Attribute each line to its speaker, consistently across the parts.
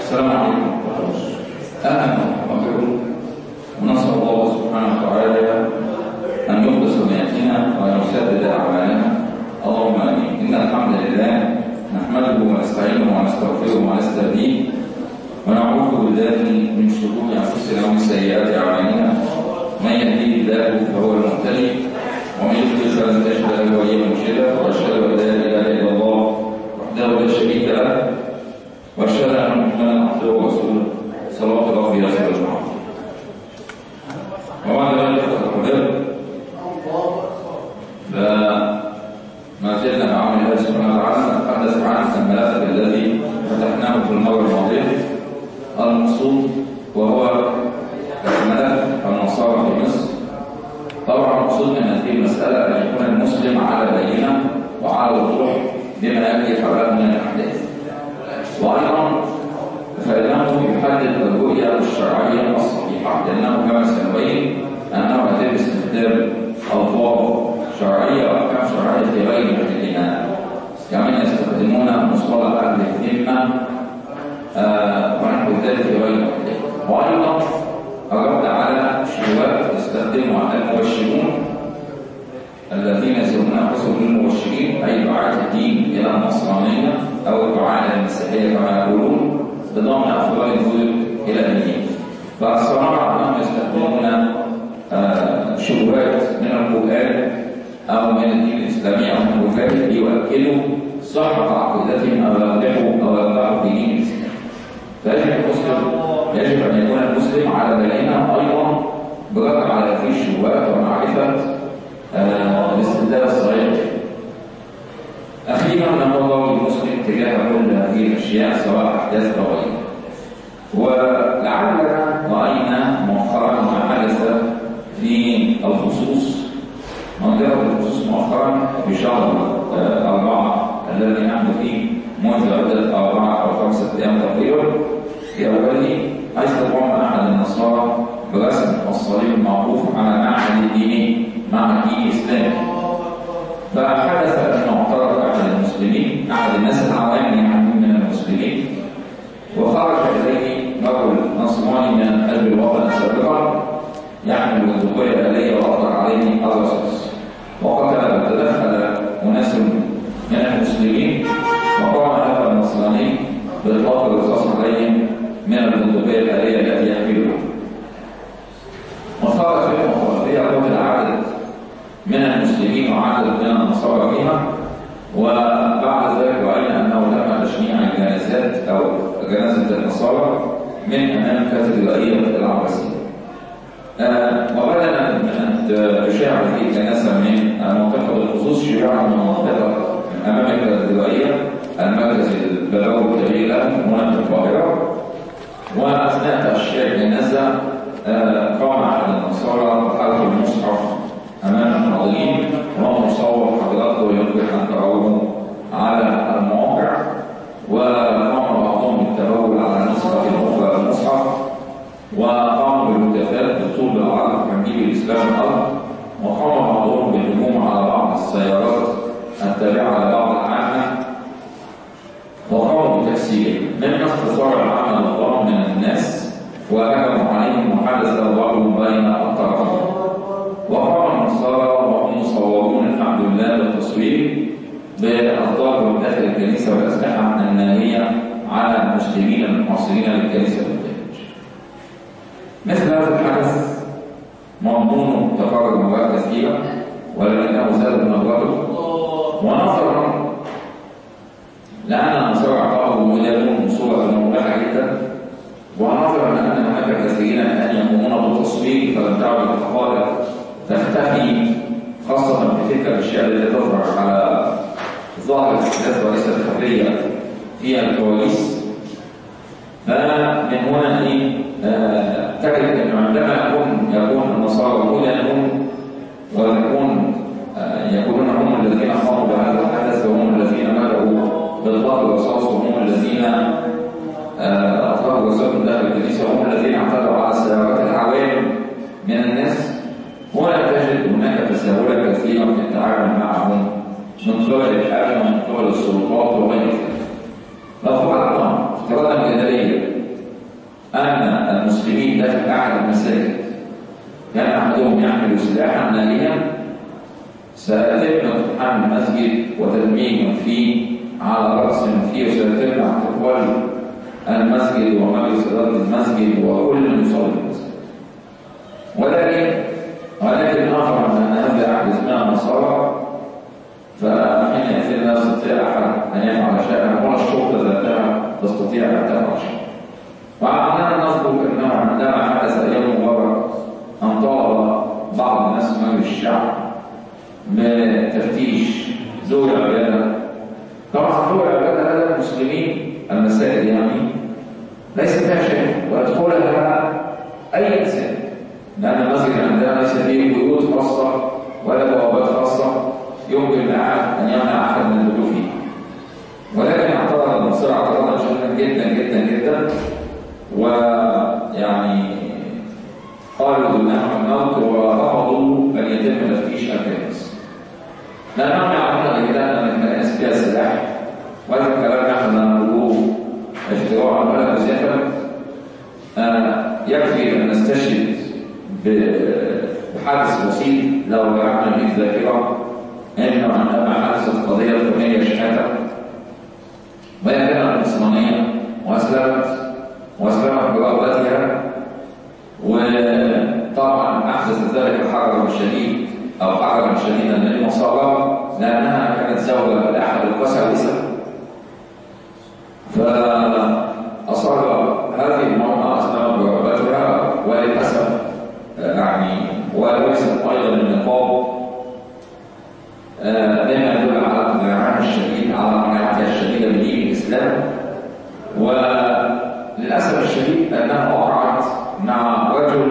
Speaker 1: السلام عليكم أهلا ومرحبا بكم ونسأل الله سبحانه وتعالى أن يخلص نياتنا وأن يسدد أعمالنا اللهم آمين إن الحمد لله نحمده ونستعينه ونستغفره ونستهديه ونعوذ بالله من شرور أنفسنا ومن سيئات أعمالنا من يهديه الله فهو المهتدي ومن يضلل فلن تجد له وليا مرشدا وأشهد أن لا إله إلا الله وحده لا شريك له واشهد ان محمدا عبده ورسوله صلوات الله عليه وسلم وبعد ذلك فالحباب فما زلنا مع عون الله سبحانه وتعالى نتحدث عن الملف الذي فتحناه في المره الماضيه المقصود وهو ملف النصارى في مصر طبعا المقصود من هذه المساله ان يكون المسلم على بينه وعلى وضوح بما يجري حوله من الاحداث وأيضا فإنه يحدد الرؤية الشرعية الصحيحة لأنه كما سنبين أنه يتم استخدام ألفاظ شرعية وأحكام شرعية في غير محلها كمان يستخدمون مصطلح أهل الذمة آه ونحو ذلك في غير محلها وأيضا الرد على شبهات يستخدمها المبشرون الذين يسمون انفسهم المبشرين اي دعاة الدين الى النصرانيه او الدعاة الى المسيحيه كما يقولون بضم افضل الوجود الى الدين فالصراحه انهم يستخدمون آه شبهات من القران او من الدين الاسلامي او من ذلك ليؤكدوا صحه عقيدتهم او يوضحوا او يوضحوا في دين الاسلام فيجب المسلم يجب ان يكون المسلم على بينه ايضا برد على هذه الشبهات ومعرفه الاستدلال الصحيح أخيرا نظر المسلم تجاه كل هذه الأشياء سواء أحداث أو غيرها ولعلنا رأينا مؤخرا ما حدث في الخصوص منطقة الخصوص مؤخرا في شهر أربعة الذي نحن فيه منذ عدة أربعة أو خمسة أيام تقريبا في أوله حيث قام أحد النصارى برسم الصليب المعروف على معهد ديني مع الدين الإسلامي فحدث أنه اعترض أحد المسلمين أحد الناس العوام يعني من المسلمين وخرج إليه رجل نصراني من قلب الوطن سابقا يحمل الدخول الآلية وأطلق عليه الرصاص وقتل وتدخل أناس من المسلمين وقام هذا النصراني بإطلاق الرصاص عليهم من البندقية الآلية التي يحملها وصارت فتنة خرافية قتل عدد من المسلمين وعدد من النصارى بها وبعد ذلك رأينا أنه تم تشنيع الجنازات أو جنازة النصارى من أمام كاتدرائية العباسية. آه وبدلا من أن تشاع في جنازة من منطقة الخصوص شيوعا من منطقة من أمام الكاتدرائية المركز البلوي الكبير له هنا في القاهرة وأثناء تشييع الجنازة آه قام أحد النصارى بحرق المصحف أمام الحاضرين وهو مصور حضراتكم يمكن أن تروه على المواقع وقام بعضهم بالتبول على نسخة أخرى المصحف وقاموا بالهتافات بالطول بالعرض تمجيد الإسلام الأرض وقام بعضهم بالهجوم على بعض السيارات التابعة لبعض العامة وقاموا بتكسيره مما استثار العامة الأضرار من الناس وهجموا عليهم وحدث الضرب بين الطرفين وقام النصارى وهم مصورون الحمد لله بالتصوير بالضرب داخل الكنيسه والاسلحه الناريه على المسلمين المعاصرين للكنيسه بالخارج. مثل هذا الحدث مضمون تفرج مرات كثيره ولكنه زاد بنظرته ونظرا لان النصارى اعطاه لهم صوره موضحه جدا ونظرا ان هناك كثيرين الان يقومون بالتصوير فلم تعد الحقائق تختفي خاصة في تلك الأشياء التي تظهر على ظاهر الأحداث وليست خفية في الكواليس فمن هنا إيه آه تجد أنه عندما يكون يكون النصارى هدى ويكون آه يكونون هم الذين قاموا بهذا الحدث وهم الذين بدأوا بالضرب الرصاص وهم الذين أطلقوا الرصاص من داخل الكنيسة وهم الذين اعتدوا على سيارات العوام من الناس هنا تجد هناك تساهلا كثيرا في التعامل معهم من قبل الحاكم ومن قبل السلطات وغير ذلك. لو فرضنا افتراضا جدليا المسلمين داخل أحد المساجد كان أحدهم يحمل سلاحا ناريا سيتم اقتحام المسجد وتدمير فيه على رأس فيه وسيتم اعتقال المسجد ومجلس إدارة المسجد وكل من يصلي المسجد ولكن ولكن آخر من أن هذا أحد اسمها نصارى فحين يأتي لا يستطيع أحد أن يفعل شيئا ولا الشرطة ذاتها تستطيع أن تفعل شيئا وعندنا نذكر أنه عندما حدث أيام مبارك أن طلب بعض الناس من الشعب بتفتيش ذوي العبادة طبعا ذوي العبادة هذا المسلمين المساجد يعني ليس فيها شيء ويدخلها أي إنسان لأن المسجد عندنا ليس فيه بيوت خاصة ولا بوابات خاصة يمكن لأحد أن يمنع أحد من الدخول فيه ولكن اعترض النصارى اعتراضا شديدا جدا جدا جدا ويعني قالوا انها الموت ورفضوا ان يتم تفتيش الكنائس لانهم يعلمون جدا ان الكنائس فيها سلاح وهذا الكلام نحن نقوله افتراء ولا مزيفا يكفي ان نستشهد بحادث بسيط لو رجعنا به الذاكره انه عندما حدثت قضيه الفلانيه شهاده وهي كانت عثمانيه واسلمت واسلمت برغبتها وطبعا احدث ذلك حرجا شديد او حرجا شديدا للنصارى لانها كانت زوجه لاحد القساوسه فاصر هذه المراه اسلمت برغبتها وللاسف يعني وليست ايضا النقاب مما يدل على اقتناعها الشديد على قناعتها الشديده بدين الاسلام وللاسف الشديد انها وقعت مع رجل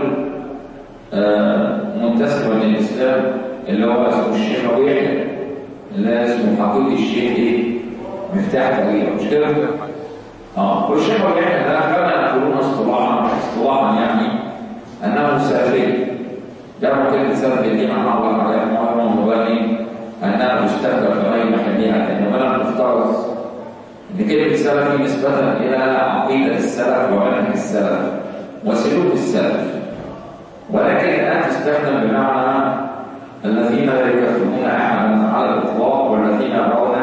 Speaker 1: منتسب للاسلام اللي هو اسمه الشيخ ابو يحيى اللي اسمه حقيقي الشيخ ايه؟ مفتاح طريقه مش كده؟ اه والشيخ ابو يحيى ده كان يقولون اصطلاحا اصطلاحا يعني انه سافري ده ممكن سبب الدين عن الله عليه معلومه مبين انها تستهدف في غير محلها انما لم تفترض ان كلمه سلفي نسبه الى عقيده السلف ومنهج السلف وسلوك السلف ولكن الان تستخدم بمعنى الذين لا يكفرون احدا على الاطلاق والذين يرون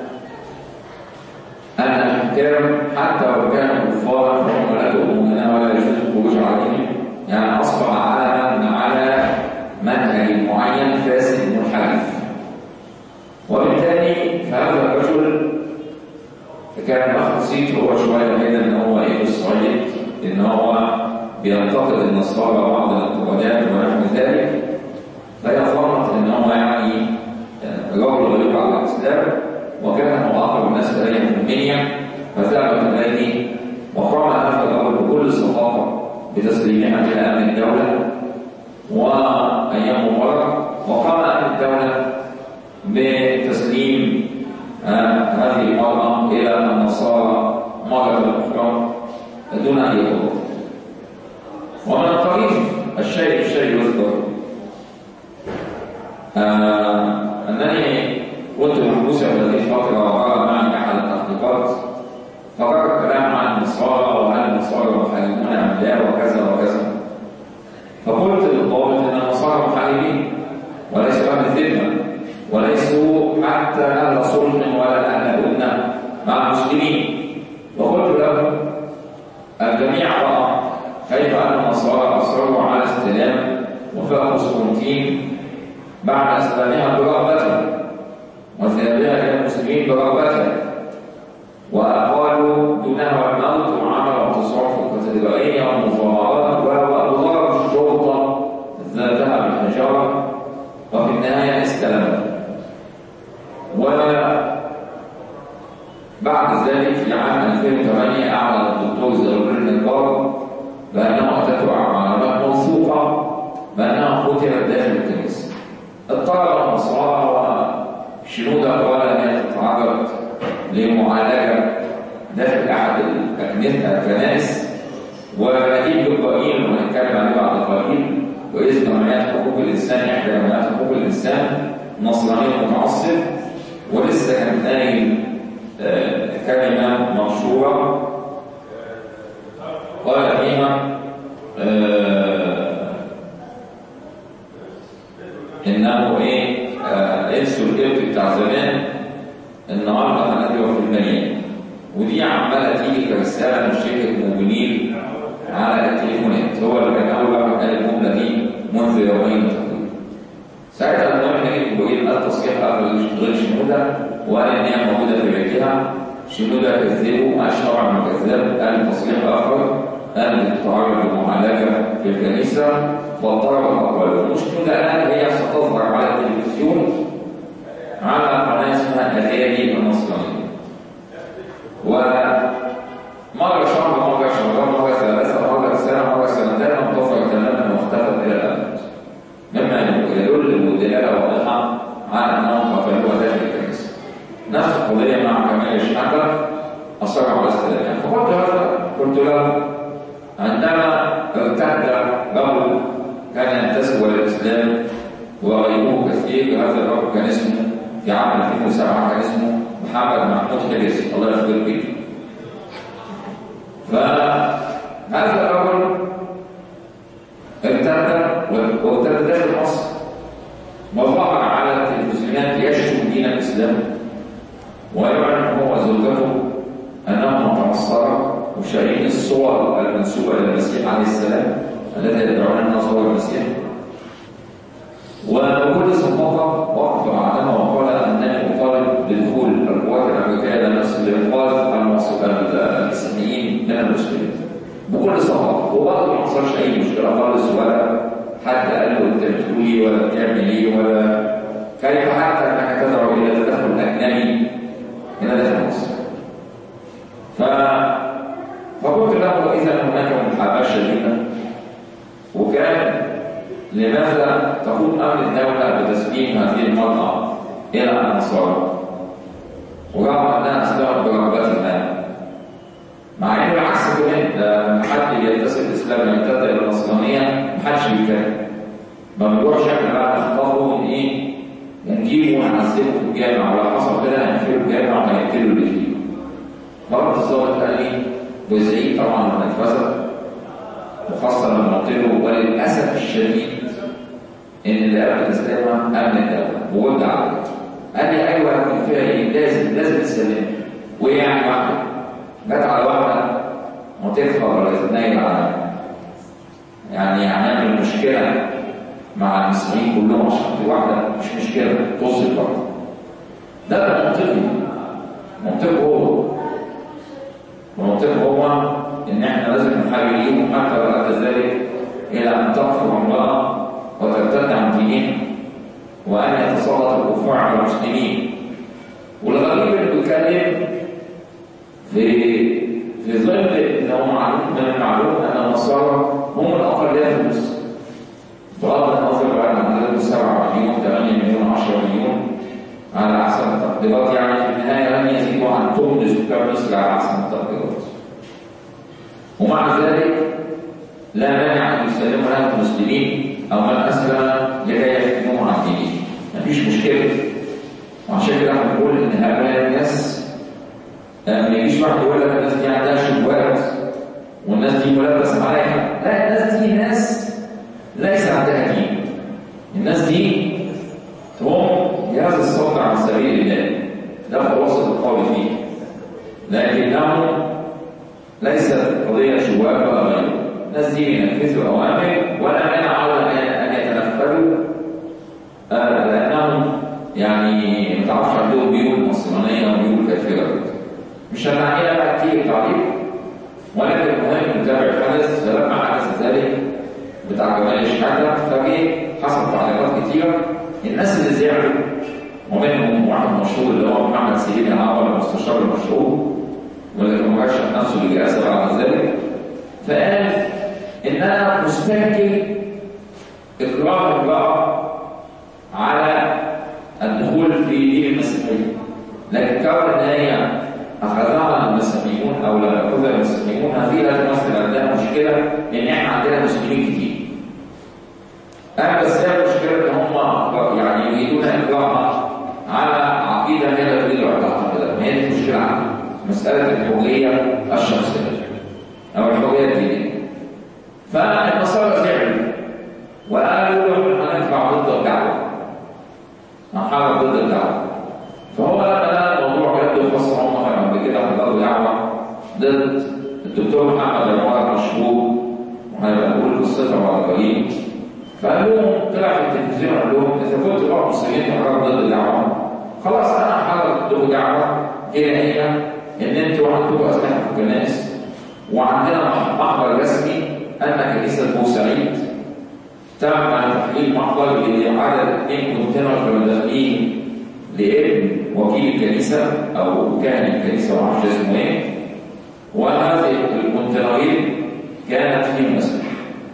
Speaker 1: ان الحكام حتى لو كانوا كفارا فهم لا تؤمنون ولا يجوز الخروج عليهم يعني اصبح علما على منهج معين فاسد منحرف وبالتالي فهذا الرجل كان اخذ صيت هو شويه كده ان هو ايه الصعيد ان هو بينتقد النصارى بعض الانتقادات ونحو ذلك فهي ظنت ان هو يعني رجل غريب على الاسلام وكان هو اقرب الناس اليه في المنيا فذهبت اليه وقام هذا الرجل بكل صفاقه بتسليمها الى امن الدوله وايام مبارك وقام امن الدوله بتسليم آه هذه المرأة إلى النصارى مرة أخرى دون أن يضر ومن الطريف الشيء الشيء يذكر آه أنني كنت محبوسا هذه الفترة وقال معي أحد التحقيقات فقرأ كلام عن النصارى وعن النصارى محاربون أعداء وكذا وكذا فقلت للضابط أن النصارى محاربين وليسوا أهل الذمة وليسوا حتى أهل صلح ولا أهل أمة مع المسلمين وقلت له الجميع رأى كيف أن النصارى أصروا على استلام وفاء قسطنطين بعد إسلامها برغبتها وذهابها إلى المسلمين برغبتها وأقالوا دونها الموت وعملوا اعتصام في الكاتدرائية والمظاهرات وأضربوا الشرطة ذاتها بالحجارة وفي النهاية استلمت وبعد ذلك في عام 2008 أعلن الدكتور زرور النجار بأنه أتته معلومات موثوقة بأنها قتلت داخل الكنيسة. اضطر النصارى وشنود أقوال أن هي تتعرض لمعالجة داخل أحد الكنائس ونجيب بالقليل ونتكلم عليه بعد قليل رئيس جمعيات حقوق الإنسان إحدى جمعيات حقوق الإنسان نصراني متعصب ولسه كان قايل كلمة منشورة قال فيها رساله من شركه موبينيل على التليفونات هو اللي كان اول واحد قال الجمله دي منذ يومين تقريبا ساعتها المهم نجيب بوين قال تصحيح غير شنوده وقال ان هي موجوده في بيتها شنوده كذبه ما اشهر عن كذاب قال تصحيح اخر قال تتعرض للمعالجه في الكنيسه واضطرب الاقوال المشكله الان هي ستظهر على التلفزيون على قناه اسمها الايادي النصرانيه ومرة شهر مرة شهرين مرة ثلاثة مرة سنة مرة سنتين انتظر تماما واختفت إلى الأبد مما يدل بدلالة واضحة على أنهم قتلوها داخل الكنيسة نفس القضية مع كمال الشعب أصر على استدلال فقلت هذا قلت له عندما ارتد رجل كان ينتسب إلى الإسلام وغيره كثير هذا الرجل كان اسمه في عام 2007 كان اسمه محمد محمود حجازي الله يغفر به فهذا الرجل ارتد وارتد داخل مصر وظهر على التلفزيونات يشتم دين الاسلام ويعلن هو وزوجته انهم متعصره وشايلين الصور المنسوبه للمسيح عليه السلام التي يدعون انها صور المسيح وبكل صفاقه وقف بعدما وقال انني اطالب بدخول القوات الامريكيه لنفس لانقاذ المسيحيين من المسلمين بكل صفاقه وبرضه ما حصلش اي مشكله خالص ولا حد قال له انت بتقول ايه ولا بتعمل ايه ولا كيف حتى انك تدعو الى تدخل اجنبي هنا داخل مصر ف فقلت له اذا هناك محاباه شديده وكان لماذا تقوم امر الدوله بتسليم هذه المراه الى النصارى ورغم انها اسلمت برغبتها مع ان العكس كمان لما حد ينتسب الاسلام يمتد الى النصرانيه محدش بيتكلم ما بنروحش احنا بقى نخطفه من ايه ونجيبه ونعذبه في الجامع ولو حصل كده هنقفله الجامع وهنقتله اللي فيه مرة الظابط قال لي وزعيق طبعا لما اتفسد وخاصة لما قلت له وللأسف الشديد إن اللي قبل الإسلام أمن الدولة وولد على قال لي أيوه هكون فيها إيه؟ لازم لازم تسلم وإيه يعني واحدة؟ جت على واحدة وتكفر ولا تتنيل على يعني هنعمل مشكلة مع المسلمين كلهم عشان في واحدة مش مشكلة طز الفرد ده ده منطقي منطقه هو ومنطقه هو إن إحنا لازم نحاول ليهم حتى لو أدى ذلك إلى أن تكفر امرأة وترتد عن دينها وأن يتسلط الكفار على المسلمين والغريب اللي بيتكلم في في ظل انه معلوم من المعلوم ان النصارى هم الاقليه في مصر بغض النظر عن عددهم 7 مليون 8 مليون 10 مليون على احسن التقديرات يعني في النهايه لن يزيدوا عن ثمن سكان مصر على احسن التقديرات ومع ذلك لا مانع ان يسلموا لها المسلمين او من اسلم لكي يفتنوه عن دينه مفيش مشكله وعشان كده احنا بنقول ان هؤلاء الناس ما يجيش واحد يقول لك الناس دي عندها شبهات والناس دي ملبس عليها لا الناس دي ناس ليس عندها دين الناس دي هم جهاز الصوت عن سبيل الله ده خلاصه القول فيه لكنه ليست قضيه شبهات ولا غيره الناس دي بينفذوا اوامر ولا مانع على ان يتنفذوا آه لانهم يعني ما تعرفش عندهم بيوت نصرانيه وبيوت كافره مش هنعيها بقى كتير تعليق ولكن المهم نتابع الحدث فلما حدث ذلك بتاع جمال الشهاده فجه حصل تعليقات كتيره الناس اللي زعلوا ومنهم واحد مشهور اللي هو محمد سليم العمر المستشار المشهور واللي كان مرشح نفسه للرئاسه بعد ذلك فقال ان انا مستنكر اكراه الله على الدخول في دين المسيحيه لكن كون ان هي اخذها المسيحيون او لم ياخذها المسيحيون هذه لا تمثل عندنا مشكله لان احنا عندنا مسلمين كتير. انا بس هي المشكله ان هم يعني يريدون اكراهها على عقيده هي لا تريد ان تعتقدها، ما هي دي المشكله عندنا. مساله الحريه الشخصيه او الحريه الدينيه. فالنصارى زعلوا وقالوا له هندفع ضد الدعوه. نحارب ضد الدعوه. فهو لما الموضوع جد وخاصة هم كانوا قبل كده حضروا دعوة ضد الدكتور محمد عمار مشهور وهيبقى نقول قصته على قريب فقال لهم طلع في التلفزيون قال لهم اذا كنتوا بقى مسلمين تحرروا ضد الدعوه خلاص انا حررت لكم دعوه هي ان انتوا عندكم اسلحه في الكنائس وعندنا محضر رسمي ان كنيسه بورسعيد تم تحليل محضر لعدد اثنين كونتينر مدافعين لابن وكيل الكنيسه او كاهن الكنيسه ما اعرفش اسمه ايه وهذه الكونتينرين كانت فيهم اسلحه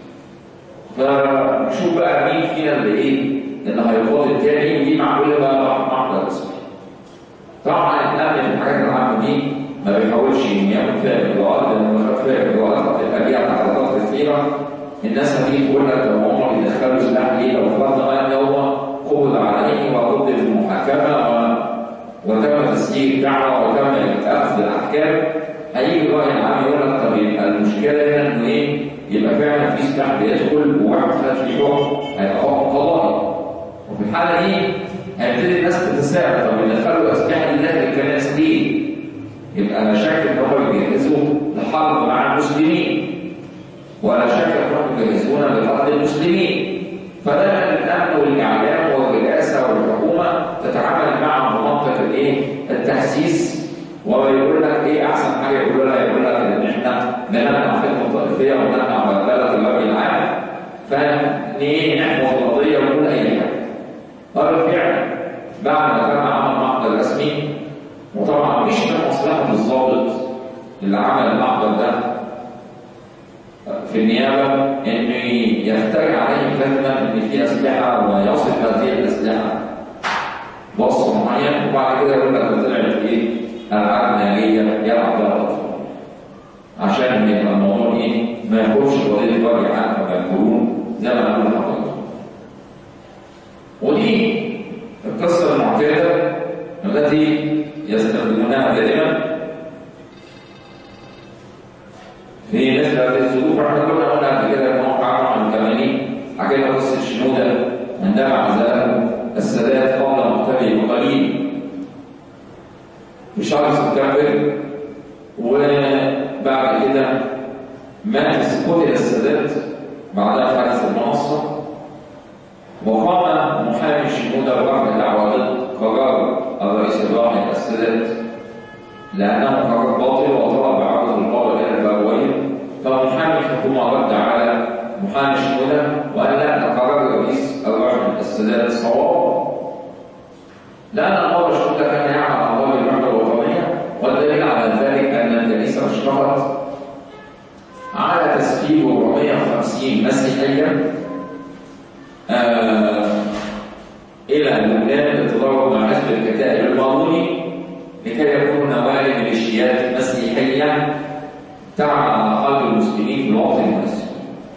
Speaker 1: فنشوف بقى مين فينا اللي ايه اللي هيقود التاني ودي معقوله بقى محضر رسمي طبعا الامن الحاجات العامه دي ما بيحاولش يعمل فيها اجراءات لان لو فيها اجراءات هتبقى ليها تعرضات كثيره الناس هتيجي تقول لك لو هم بيدخلوا سلاح ليه لو فرضنا ان هو قبض عليه وقبض في المحاكمه و... وتم تسجيل دعوه وتم اخذ الاحكام هيجي الراي العام يقول لك طب يبقى المشكله هنا انه ايه؟ يبقى فعلا في سلاح بيدخل وواحد خد في حكم هيبقى حكم قضائي وفي الحاله دي هيبتدي الناس تتساءل طب يدخلوا اسلحه لله الكنائس ليه؟ يبقى لا شك ان هم بيجهزوا لحرب مع المسلمين ولا شك انهم يجهزون لقتل المسلمين فده الامن والاعلام والرئاسه والحكومه تتعامل مع منطقه الايه؟ التحسيس ويقول لك ايه احسن حاجه يقول لها يقول لك ان احنا نمنع فتنه الطائفيه ونمنع بلبله الوجه العام فايه نحمي القضيه ونقول اي حاجه قالوا فعلا بعد ما تم عمل محضر رسمي وطبعا مش من مصلحه الضابط اللي عمل المحضر ده في النيابه انه يخترع عليه كلمه ان في اسلحه ويصف هذه الاسلحه وصف معين وبعد كده يقول لك طلعت ايه؟ العاب ناريه يلعب بها الاطفال عشان يبقى الموضوع ايه؟ ما يكونش قضيه وجه عام كما يقولون زي ما قالوا لحضرتك ودي القصة المعتادة التي يستخدمونها دائما في مثل هذه الظروف احنا كنا قلنا قبل كده ان هو عام 80 حكينا قصة شنودة عندما عزاه السادات قبل مقتله بقليل في شهر سبتمبر وبعد كده مات قتل السادات بعدها حادث المنصه وقام محامي شنودة برفع دعوى ضد قرار الرئيس الراحل السادات لأنه قرار باطل وطلب عرض القول إلى البروين فمحامي الحكومة رد على محامي شنودة وقال لا ده قرار الرئيس الراحل السادات صواب لأن قول شنودة كان يعمل على قول الوحدة الوطنية والدليل على ذلك أن الكنيسة اشترط على تسجيل 450 مسيحيا آه إلى لبنان للتضارب مع حزب الكتائب الماموني لكي يكون نواه ميليشيات مسيحية تعمل على قلب المسلمين في الوقت المناسب.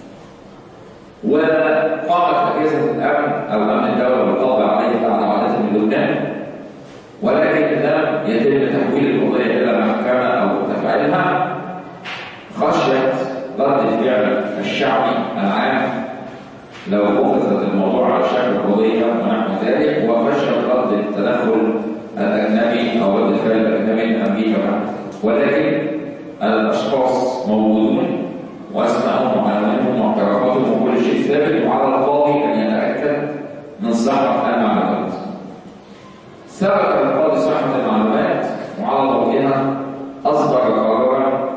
Speaker 1: وقامت أجهزة الأمن أو أمن الدولة بالقبض عليه بعد عودته من لبنان ولكن لم يتم تحويل القضية إلى محكمة أو تفعيلها خشية رد الفعل الشعبي العام لو أخذت الموضوع على شكل قضية ونحو ذلك وخشية رد التدخل الأجنبي أو رد الفعل الأجنبي من أمريكا بعد ولكن الأشخاص موجودون وأسمائهم وعناوينهم واعترافاتهم وكل شيء ثابت وعلى القاضي أن يتأكد من صحة المعلومات. ثبت القاضي صحة المعلومات وعلى ضوئها أصدر قرارا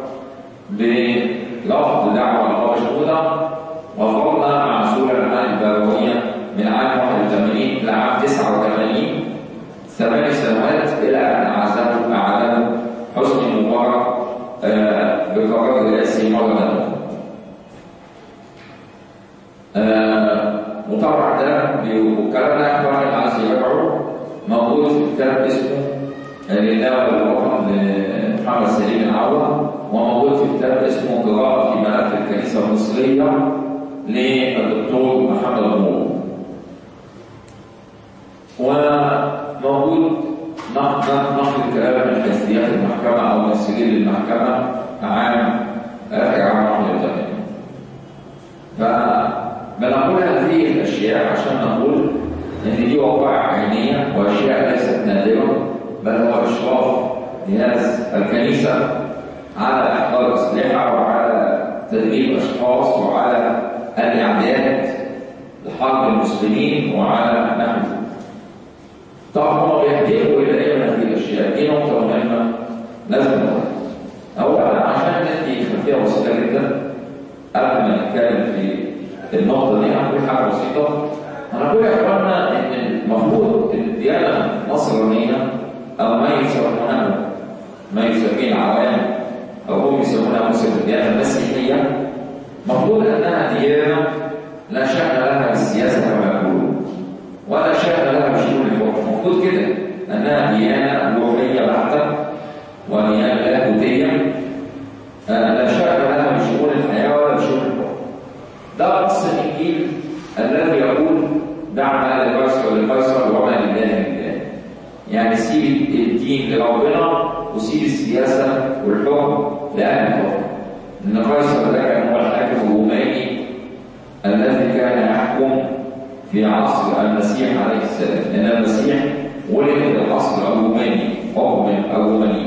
Speaker 1: برفض دعوى القاضي شهودة وفرضنا مع سورة الأعمال البابوية من عام 81 لعام 89 ثمان سنوات إلى أن أعزله أعلنه حسني مبارك آه بقرار رئاسي مرة أخرى. آه وطبعا ده والكلام ده اخوان اللي عايز يراجعه موجود في كتاب اسمه النداء للوطن لمحمد سليم العوض وموجود في كتاب اسمه قراءة في ملف الكنيسة المصرية للدكتور محمد نور وموجود نقل الكلام من حيثيات المحكمة أو من سجل المحكمة عام آخر عام 81 فبنقول هذه الأشياء عشان نقول إن دي وقائع عينية وأشياء ليست نادرة بل هو إشراف جهاز الكنيسة على إحضار أسلحة تدريب أشخاص وعلى الإعداد لحرب المسلمين وعلى نحو طبعا هم بيهدفوا إلى إيه من هذه الأشياء دي نقطة مهمة لازم نقولها أولا عشان ندي خلفية بسيطة جدا قبل ما نتكلم في النقطة دي هنقول حاجة بسيطة هنقول يا إخواننا إن المفروض الديانة النصرانية أو ما يسمونه ما يسميه العوام أو هم يسمونها مسلم الديانة المسيحية مفروض أنها ديانة لا شأن لها بالسياسة كما يقولون ولا شأن لها بشؤون الحكم المفروض كده أنها ديانة روحية بحتة وديانة لاهوتية لا شأن لها بشؤون الحياة ولا بشؤون الحكم ده نص الإنجيل الذي يقول دع ما لقيصر لقيصر وما لله لله يعني سيب الدين لربنا وسيب السياسة والحكم لأهل الحكم إن قيصر ده كان هو الحاكم الروماني الذي كان يحكم في عصر المسيح عليه السلام لأن المسيح ولد في العصر الروماني حكم الروماني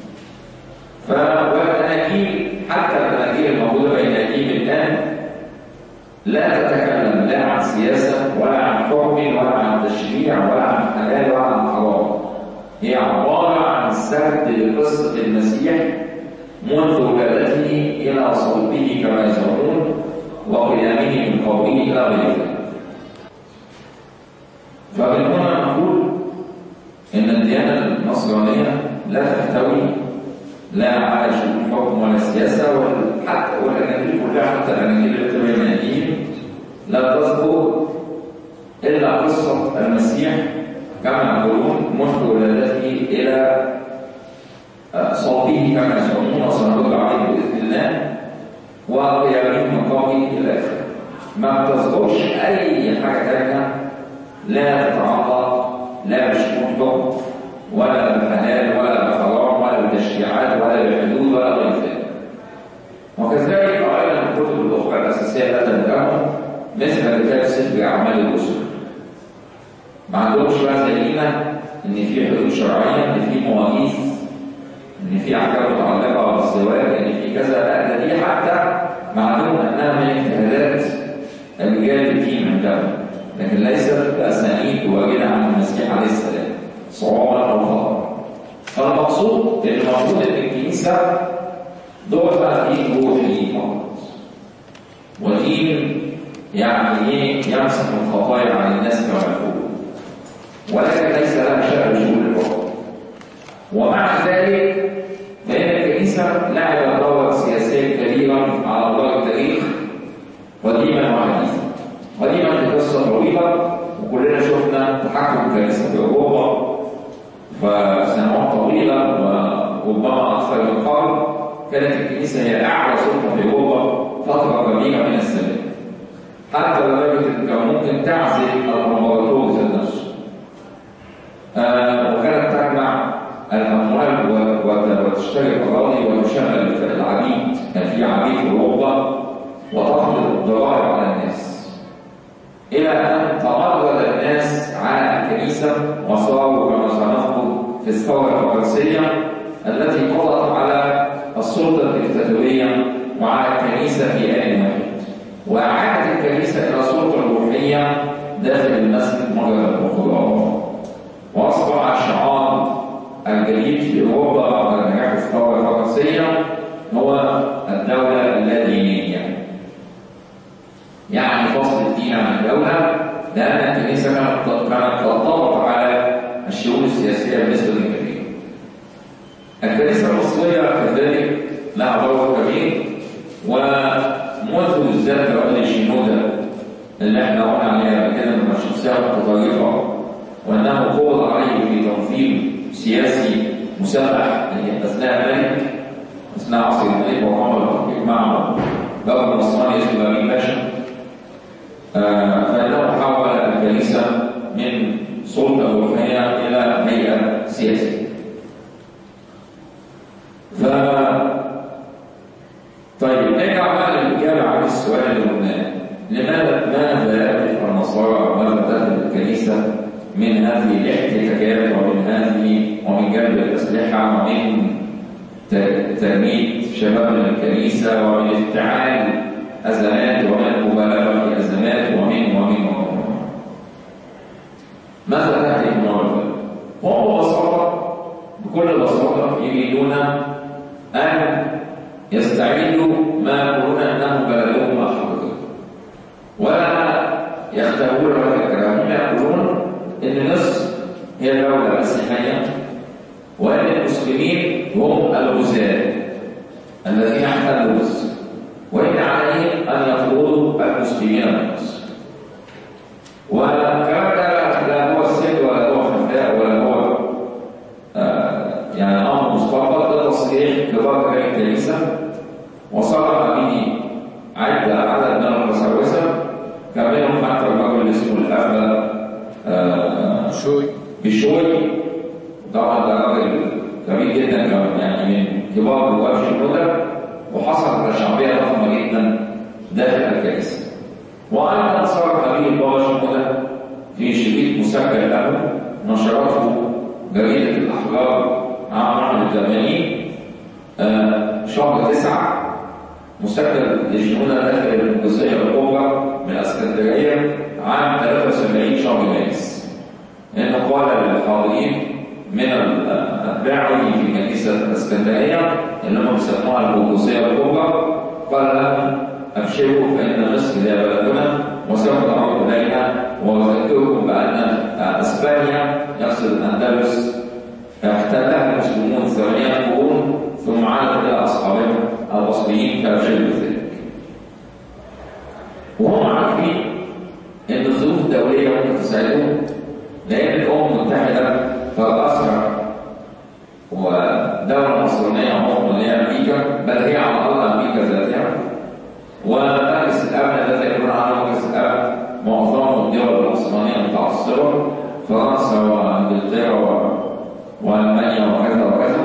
Speaker 1: فالأناجيل حتى الأناجيل الموجودة بين أيديهم الآن لا تتكلم لا عن سياسة ولا عن حكم ولا عن تشريع ولا عن حلال ولا عن حرام هي عبارة عن سرد لقصة المسيح منذ ولادته إلى صلبه كما يزعمون وقيامه من قومه إلى غير ذلك فمن هنا نقول إن الديانة النصرانية لا تحتوي لا على شؤون الحكم ولا السياسة وحتى والأناجيل كلها حتى الأناجيل التي بين أيديهم لا تذكر إلا قصة المسيح كما يقولون منذ ولادته إلى صلبه كما يزعمون وسنرد عليه بإذن الله وقيامه من قومه إلى آخره ما تذكرش أي حاجة ثانية لا تتعلق لا بشؤون حكم ولا بالحلال ولا بالحرام ولا بالتشريعات ولا بالحدود ولا غير ذلك وكذلك أيضا الكتب الأخرى الأساسية لا تنتهي مثل كتاب سفر أعمال الرسل ما عندهمش بقى زينا إن في حدود شرعية إن في مواقيت إن في أحكام متعلقة بالزواج إن في كذا لا ده دي حتى معلوم أنها من اجتهادات رجال الدين عندهم لكن ليست بأسانيد واجدة عن المسيح عليه السلام صعوبة أو خطر فالمقصود المفروض ان الكنيسه دور بقى دين روحي فقط ودين يعني ايه يمسح الخطايا عن الناس كما يقولون ولكن ليس لها شأن بشؤون الحكم ومع ذلك فإن الكنيسة لعبت دورا سياسيا كبيرا على مدار التاريخ قديما وحديثا قديما في قصة طويلة وكلنا شفنا تحكم الكنيسة في أوروبا فسنوات طويلة وربما أكثر من قرن كانت الكنيسة هي أعلى سلطة في أوروبا فترة كبيرة من الزمن حتى لدرجة أن كان ممكن تعزل الإمبراطور ذات نفسه آه وكانت تجمع الأموال وتشتري الأراضي وتشغل العبيد كان في عبيد في أوروبا وتفرض الضرائب على الناس إلى أن تمرد الناس على الكنيسة وصاروا كما سنذكر في الثورة الفرنسية التي قضت على السلطة الدكتاتورية وعلى الكنيسة في آن واحد وأعادت الكنيسة إلى سلطة روحية داخل المسجد مرة أخرى وأصبح الشعار الجديد في أوروبا بعد نجاح الثورة الفرنسية هو الدولة اللادينية يعني فصل الدين عن الدولة لأن الكنيسة كانت كانت تضغط على الشؤون السياسية بنسبة كبيرة. الكنيسة المصرية كذلك لها دور كبير ومنذ بالذات رأي شينودا اللي احنا قلنا عليها قبل كده من الشخصية المتطرفة وأنه قبض عليه في تنظيم سياسي مسلح أثناء ذلك أثناء عصر الملك وقام بالتحقيق مع باب النصراني اسمه أمين باشا آه فإنه حول الكنيسة من سلطة روحية إلى هيئة سياسية. ف طيب نرجع بقى للإجابة عن السؤال اللي قلناه لماذا ماذا يدفع النصارى وماذا تدفع الكنيسة من هذه الاحتكاكات ومن هذه ومن جلب الأسلحة ومن تنمية شباب من الكنيسة ومن افتعال أزمات ومن المبالغة في أزمات ومن ومن ومن ماذا تعني النهارده؟ هم ببساطة بكل بساطة يريدون أن يستعيدوا ما يقولون أنهم بلغوه مع حضرتك ولا يختبرون هذا الكلام هم يقولون أن مصر هي دولة مسيحية وأن المسلمين هم الغزاة الذين احتلوا مصر وإن عليهم أن يطردوا المسلمين من مصر والكلام ده لا هو السر ولا هو خفاء ولا هو آه يعني أمر مستقبل ده تصريح لبعض الكنيسة وصرح به عدة عدد من المساوسة كان منهم حتى الرجل اللي اسمه الأب آه
Speaker 2: شوي
Speaker 1: بشوي طبعا ده راجل كبير جدا كمان يعني من كبار رواد الهدى وحصلت شعبيه ضخمه جدا داخل الكنيسه. وايضا صرح به البابا شنودة في شريط مسجل له نشرته جريده الاحرار عام 81 آه، شهر 9 مسجل لشنودة داخل القدسيه الكبرى من اسكندريه عام 73 شهر مارس. لأنه قال للحاضرين من أتباعه في كنيسة الإسكندرية اللي هم بيسموها القدسية الكبرى قال لهم أبشروا فإن مصر هي بلدنا وسوف نعود إليها وأذكركم بأن أسبانيا يقصد الأندلس احتلها المسلمون ثمانية قرون ثم عادت إلى أصحابهم الأصليين فأبشروا بذلك. وهم عارفين إن الظروف الدولية ممكن تساعدهم لأن الأمم المتحدة فالأسرع ودولة مصرية عموما اللي هي أمريكا بل هي على أرض أمريكا ذاتها ومجلس الأمن الذي يكون عنه مجلس الأمن معظمه الدول العثمانية المتعصبة فرنسا وإنجلترا وألمانيا وكذا وكذا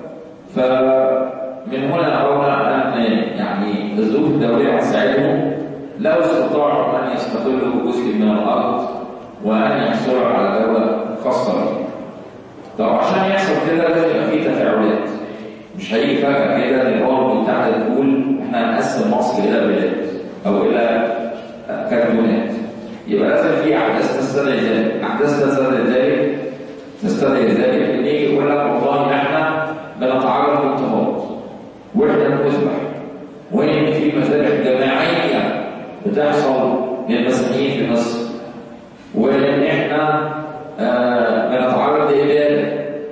Speaker 1: فمن هنا أردنا أن يعني الظروف الدولية تساعدهم لو استطاعوا أن يستقلوا بجزء من الأرض وأن يحصلوا على دولة خاصة بهم. طب عشان يحصل كده لازم يبقى في تفاعلات. مش هيجي فجأة كده إن الأمم المتحدة تقول إحنا هنقسم مصر إلى بلاد أو إلى كانتونات. يبقى لازم في أحداث تستدعي ذلك، أحداث تستدعي ذلك تستدعي ذلك إن يجي يقول لك والله إحنا بنتعرض للاضطهاد وإحنا بنذبح وإن في مذابح جماعية بتحصل للمسيحيين في مصر وان احنا آه بنتعرض لاباده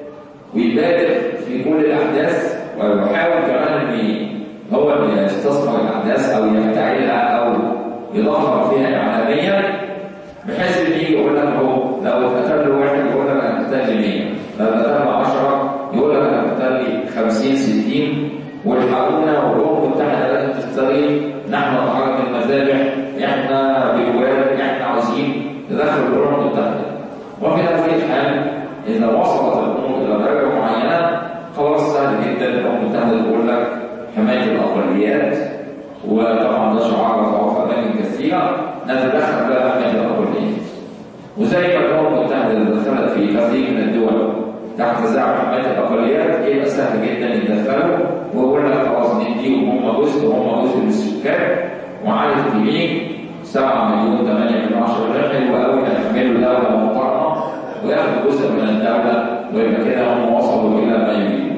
Speaker 1: ويبادر في كل الاحداث ويحاول كمان ان هو اللي يستثمر الاحداث او يفتعلها او يظهر فيها اعلاميا بحيث ان يجي يقول لك اهو لو اتقتل له واحد يقول لك انا اتقتل لي 100 لو اتقتل 10 يقول لك انا اتقتل لي 50 60 والحقونا والامم المتحده لازم تستغيث نحن نتعرض للمذابح احنا بجوار احنا عاوزين تدخل الامم المتحده وفي هذه الحال اذا وصلت الامور الى درجه معينه خلاص سهل جدا الامم المتحده تقول لك حمايه الاقليات وطبعا ده شعار ضعف اماكن كثيره نتدخل بقى حمايه الاقليات وزي ما الامم المتحده دخلت في كثير من الدول تحت زعم حمايه الاقليات يبقى سهل جدا يتدخلوا ويقول لك خلاص نديهم هم جزء وهم جزء من السكان وعدد كبير 7 مليون 8 مليون 10 مليون حلو قوي يعملوا دوله محترمه وياخدوا جزء من الدوله ويبقى كده هم وصلوا الى ما يريدون.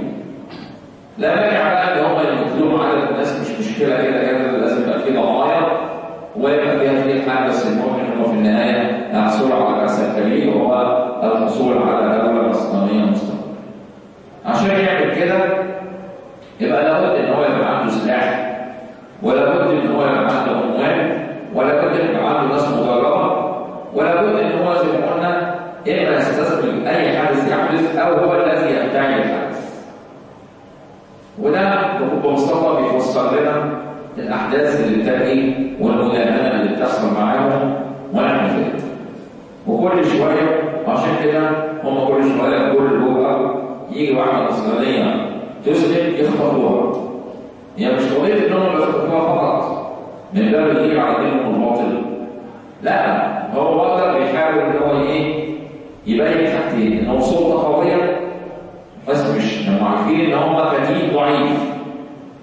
Speaker 1: لا مانع بقى ان هم يقتلوا عدد الناس مش مشكله كده كده لازم يبقى في ضحايا ويبقى فيها في الحال بس المهم ان هم في النهايه يحصلوا على الاس الكبير وهو الحصول على دوله اسلاميه مستقله. عشان يعمل كده يبقى لابد ان هو يبقى عنده سلاح ولا بد ان هو يبقى عنده اموال ولا بد ان يبقى عنده ناس مدربه ولا بد ان هو زي ما قلنا اما يستثمر اي حدث يحدث او هو الذي يبتعد الحدث وده ببساطه بيفسر لنا الاحداث اللي بتجري والمداهنه اللي بتحصل معاهم ونحن ذلك وكل شويه عشان كده هم كل شويه كل بكره يجي واحده نصرانيه تسلم يخطفوها هي مش قضيه انهم بيخطفوها فقط من باب الغير على دينهم الباطل لا هو برضه بيحاول ان هو ايه يبين حاجتين ان هو سلطه قويه بس مش هم عارفين ان هم كتيب ضعيف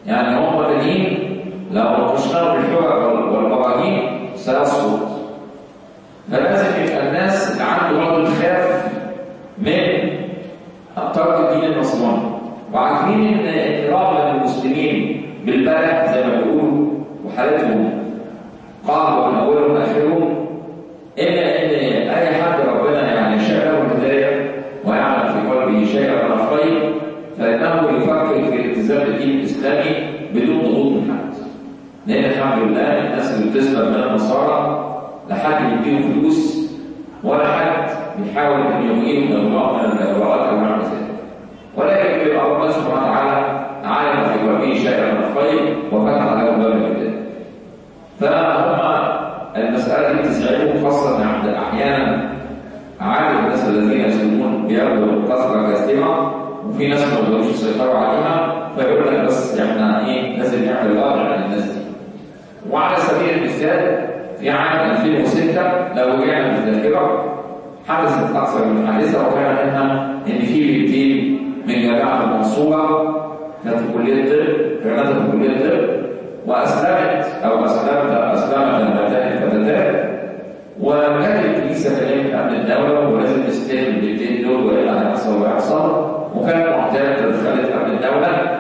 Speaker 1: يعني هم دين لو ناقشناه بالحجج والبراهين سيسقط فلازم يبقى الناس اللي عنده رجل خاف من ترك الدين النصراني وعارفين ان ان رغبه المسلمين بالبلد زي ما بيقولوا وحالتهم قاعده من اولهم لاخرهم الا ان اي حد ربنا يعني شاء له الهدايه ويعلم في قلبه شيئا من الخير فانه يفكر في التزام الدين الاسلامي بدون ضغوط من حد لان الحمد لله الناس اللي بتسبق من النصارى لا حد يديهم فلوس ولا حد بيحاول ان يغيرهم اغراء من الاغراءات او نحو ذلك ولكن بيبقى الله سبحانه وتعالى عالم في قلبه شيئا من الخير وفتح له باب الهدايه فهم المساله دي تزعجهم خاصه عند احيانا عادة الناس الذين يسلمون بياخدوا كثره كثيره وفي ناس ما بيقدروش يسيطروا عليها فيقول لك بس احنا ايه لازم نعمل غابر عن الناس دي وعلى سبيل المثال في عام 2006 لو رجعنا بالذاكره حدثت اكثر من حادثه وكان منها ان في بنتين من جامعه المنصوره كانت في كليه الطب كانت في كليه الطب واسلمت او اسلمت اسلمت الفتاه الفتاتات وكانت الكنيسه كلمت امن الدوله ولازم نستلم البنتين دول والا هيحصل ويحصل وكانت معتاده دخلت امن الدوله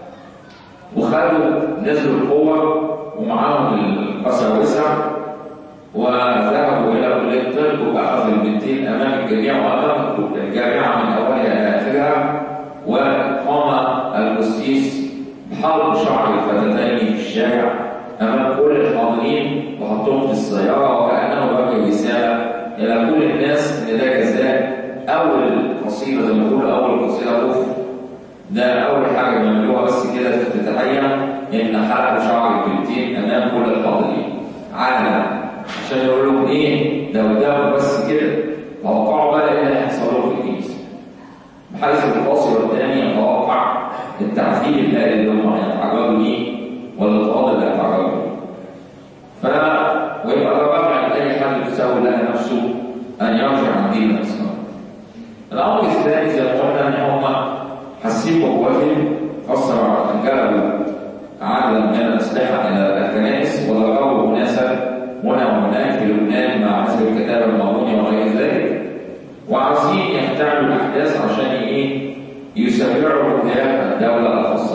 Speaker 1: وخدوا نزلوا القوه ومعاهم القساوسه وذهبوا الى كليه الطب واخذوا البنتين امام الجميع وامام الجامعه من اولها الى اخرها وقام القسيس بحلق شعر الفتاتين في الشارع امام كل الحاضرين وحطهم في السياره وكانه وجه رساله الى كل الناس ان ده جزاء اول قصيده زي ما بيقولوا اول قصيده كفر ده اول حاجه بيعملوها بس كده في الافتتاحيه ان حلقوا شعر البنتين امام كل الحاضرين عادة عشان يقول لهم ايه ده قدامه بس كده توقعوا بقى ايه اللي هيحصل لهم في الكنيسه بحيث الفاصل الثاني يتوقع التعذيب الآلي اللي هم هيتعرضوا ليه والاضطهاد اللي هيتعرضوا ليه ف ويبقى ده رابع لاي حد بيساوي لها نفسه ان يرجع عن دين الاسلام الامر الثاني زي ما قلنا ان هم حاسين بقوتهم خاصه انقلبوا عددا من الاسلحه الى الكنائس وضربوا اناسا هنا وهناك في لبنان مع حزب الكتاب الماموني وغير ذلك وعايزين يحتعلوا الاحداث عشان ايه يسرعوا قدام الدوله الخاصه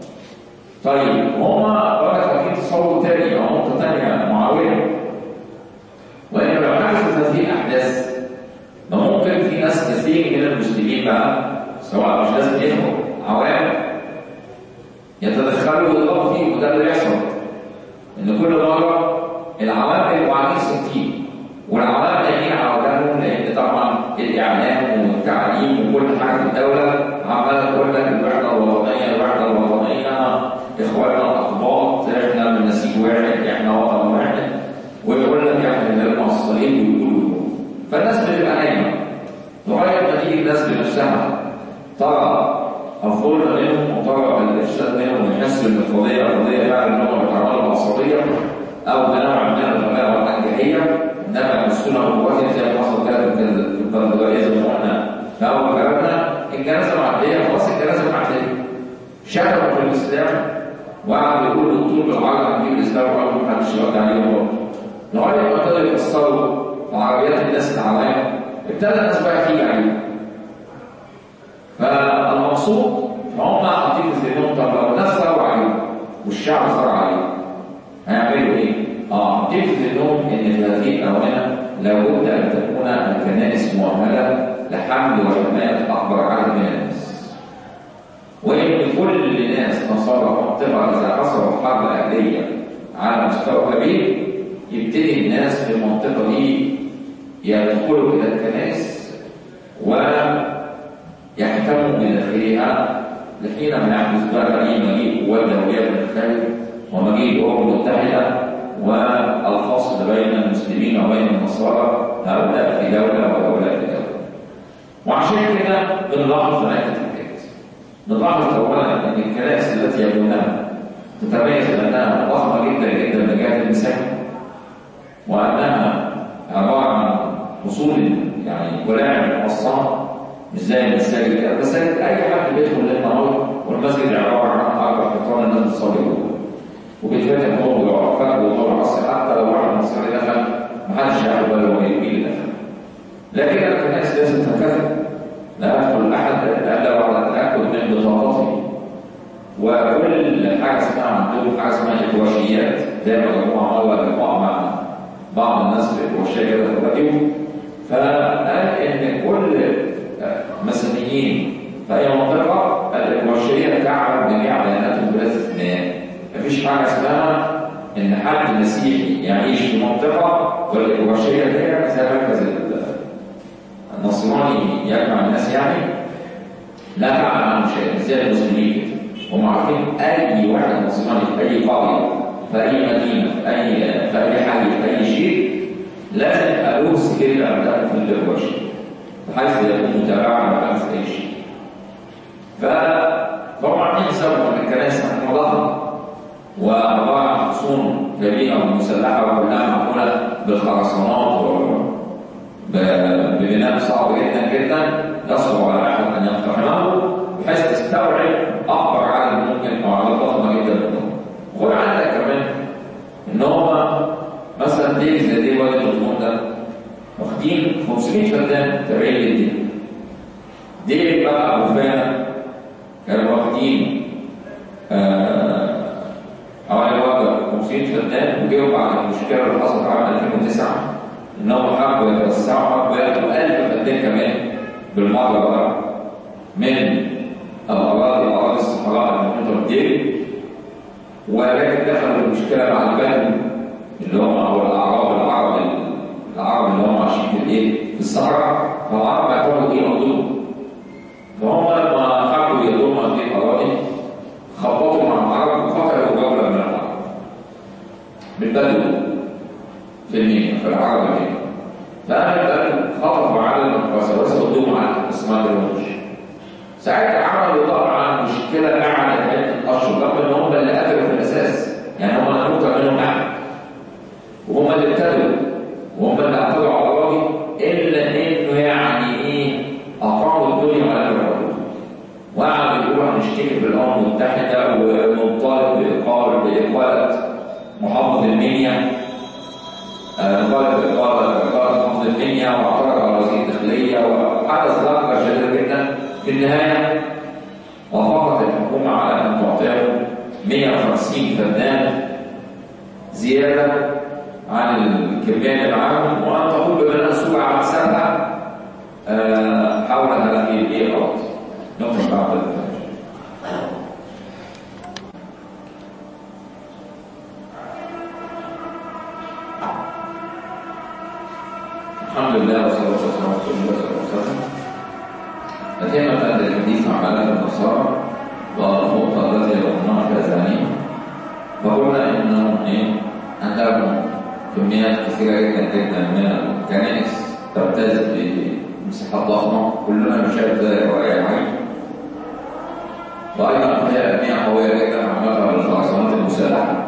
Speaker 1: طيب هما بقى في تصور تاني او نقطه تانيه معاويه وان لو حدثت هذه الاحداث ده ممكن في ناس كثير من المسلمين بقى سواء مش لازم يفهم عوام يتدخلوا ويضربوا فيه وده اللي بيحصل ان كل مره العوام بيبقوا عاملين ستين والعوام نايمين على وجههم لان طبعا الاعلام والتعليم وكل حاجه في الدوله عماله تقول لك الوحده الوطنيه الوحده الوطنيه اخواننا الاقباط احنا من نسيج واحد احنا وطن واحد ويقول لك احنا المصريين ويقولوا فالناس بتبقى نايمه لغايه ما تيجي الناس بنفسها ترى الظلم منهم وترى الارشاد منهم يحسوا ان القضيه قضيه فعلا ان هم بيتعاملوا بعصبيه او بنوع من الغباء والانجحيه انما يمسكون قوتهم زي ما حصل كده في الكندواليه زي ما قلنا في اول كلامنا الجنازه معديه خلاص الجنازه معديه شكروا في الاسلام وقعدوا يقولوا طول بالعرض عن دين الاسلام وقالوا ما حدش يرد عليهم برضه لغايه ما ابتدوا يكسروا عربيات الناس العوام ابتدى الناس بقى تيجي عليهم فالمقصود فهم حاطين في ذهنهم طب لو الناس ثاروا عليهم والشعب ثار عليهم هيعملوا ايه؟ اه حاطين في ذهنهم ان في هذه الاونه لابد ان تكون الكنائس مؤهله لحمل وحمايه اكبر عدد من الناس. وان كل الناس نصارى منطقه اذا حصلت حرب اهليه على مستوى كبير يبتدي الناس في المنطقه دي يدخلوا الى الكنائس و يهتم بداخلها لحينما يحدث بقى ايه مجيء قوات دوليه من الخارج ومجيء الامم المتحده والفصل بين المسلمين وبين النصارى هؤلاء في دوله وهؤلاء في دوله. وعشان كده بنلاحظ عده حاجات. بنلاحظ اولا ان الكنائس التي يبنونها تتميز بانها ضخمه جدا جدا من جهه المساحه وانها عباره عن فصول يعني كلاعب مقصره مش زي المساجد كده المساجد اي حد بيدخل للنهار والمسجد عباره عن اربع حيطان الناس بتصلي جوه وبيتفتح النور ويقف وطول العصر حتى لو واحد مصري دخل محدش ياخد باله هو مين اللي دخل لكن الكنائس ليست هكذا لا يدخل احد الا بعد التاكد من بطاقته وكل حاجه اسمها عندهم حاجه اسمها اكواشيات زي ما مجموعه مره لقاء مع بعض الناس في اكواشيه كده في الراديو فقال ان كل مسيحيين في اي منطقه الاكواشيه تعرف جميع بياناتهم بلا استثناء مفيش حاجه اسمها ان حد مسيحي يعيش في منطقه والاكواشيه دي زي مركز النصراني يجمع الناس يعني لا تعلم عنه شيء زي المسلمين كده هم عارفين اي واحد نصراني في اي قريه في اي مدينه في اي في اي حي في اي شيء لازم ادوس كده عندهم في الاكواشيه بحيث يكون متابعه مع اي شيء فهم عاملين سبب من الكنائس محمودها وعباره حصون كبيره ومسلحه وكلها معموله بالخرسانات ببناء صعب جدا جدا يصعب على احد ان يقتحمه بحيث تستوعب اكبر عدد ممكن او عدد ضخمه جدا منهم. خد عندك كمان ان هم مثلا ديل زي ديل وادي الغموم ده واخدين 500 فدان تابعين للدين. ديل بقى ابو فانا كانوا واخدين حوالي وقت 500 فدان وجيوا بعد المشكله اللي حصلت عام 2009 انهم حبوا يتوسعوا حبوا ياخدوا 1000 فدان كمان بالمره بقى من الاراضي اراضي الصحراء المحيطه بالديل ولكن دخلوا المشكله مع البدو اللي هم او الاعراب العرب العرب اللي هم عايشين في الايه؟ في الصحراء فالعرب اعتبروا دي ارضهم فهم لما حبوا يضموا هذه الاراضي خبطوا مع العرب وقتلوا جوله من العرب بالبدو في المينا في العرب المينا فأهل خطفوا على الوسوسة قدوم على اسمها الوحش ساعتها عملوا طبعا مشكلة قعدت عدة أشهر رغم إن هم اللي قتلوا في الأساس يعني هم اللي نقطة منهم أحد وهم اللي ابتدوا وهم اللي اعترضوا على الراجل إلا إنه يعني إيه أقاموا الدنيا على الحدود وقعدوا يقولوا هنشتكي في الأمم المتحدة ونطالب بإقالة بإقالة محافظ المنيا طالب إقالة إقالة محافظ المنيا واعترض على وزير الداخلية وحدث ضجة شديدة جدا في النهاية وافقت الحكومة على أن تعطيهم 150 فدان زيادة عن الكمية اللي معاهم وأن تقوم ببناء سوق على حسابها حول هذه الإيراد نقطة بعد الحمد لله والصلاة والسلام على رسول الله صلى الله عليه وسلم أتينا بعد الحديث عن علاج النصارى والنقطة التي ذكرناها في أذهانهم فقلنا إنهم إيه عندهم كميات كثيرة جدا جدا من الكنائس تمتاز بمساحات ضخمة كلنا نشاهد ذلك رأي العين وأيضا فيها أبنية قوية جدا عملها بالخرسانات المسلحة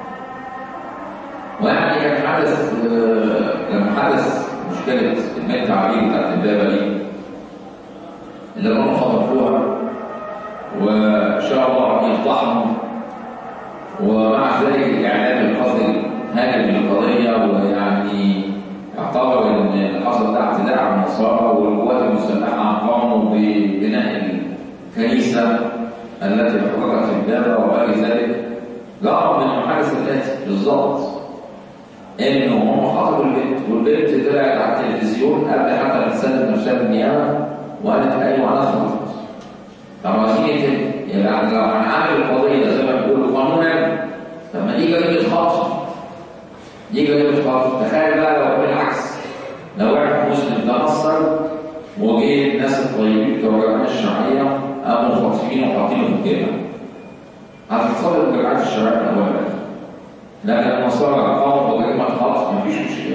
Speaker 1: ويعني كان حدث لما حدث مشكلة الميت التعليم بتاعت البابة دي اللي هم خطفوها وإن شاء الله يفضحهم ومع ذلك الإعلام القصدي هاجم القضية ويعني اعتبر إن اللي حصل ده اعتداء على النصارى والقوات المسلحة قاموا ببناء الكنيسة التي حررت في البابة وغير ذلك رغم من حدث الآتي بالظبط انه هم خطبوا البنت والبنت طلعت على التلفزيون قبل حتى ما تسلم نفسها بالنيابه وقالت ايوه انا خطبت طب عايزين ايه يعني لو هنعمل القضيه زي ما بيقولوا قانونا طب ما دي جريمه خطف دي جريمه خطف تخيل بقى لو بالعكس لو واحد مسلم تنصر وجه الناس الطيبين بتوع الجماعه الشرعيه قاموا خاطفينه وحاطينه في الجبهه هتتصدر الجماعات الشرعيه من اولها لكن النصارى قاموا بجريمة خطف مفيش مشكلة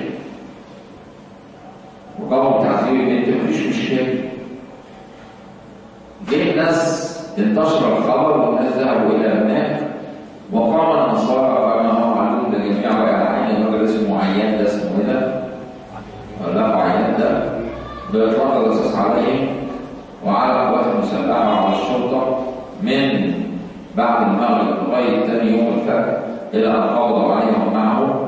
Speaker 1: وقاموا بتعذيب البنت مفيش مشكلة جه الناس انتشر الخبر والناس ذهبوا إلى هناك وقام النصارى كما هو معلوم للجميع ويعلمين الراجل اسمه عيان ده اسمه ايه ده؟ ولا عيان ده بإطلاق الرصاص عليهم وعلى القوات المسلحة وعلى الشرطة من بعد المغرب لغايه ثاني يوم الفجر الى ان قبضوا عليهم معه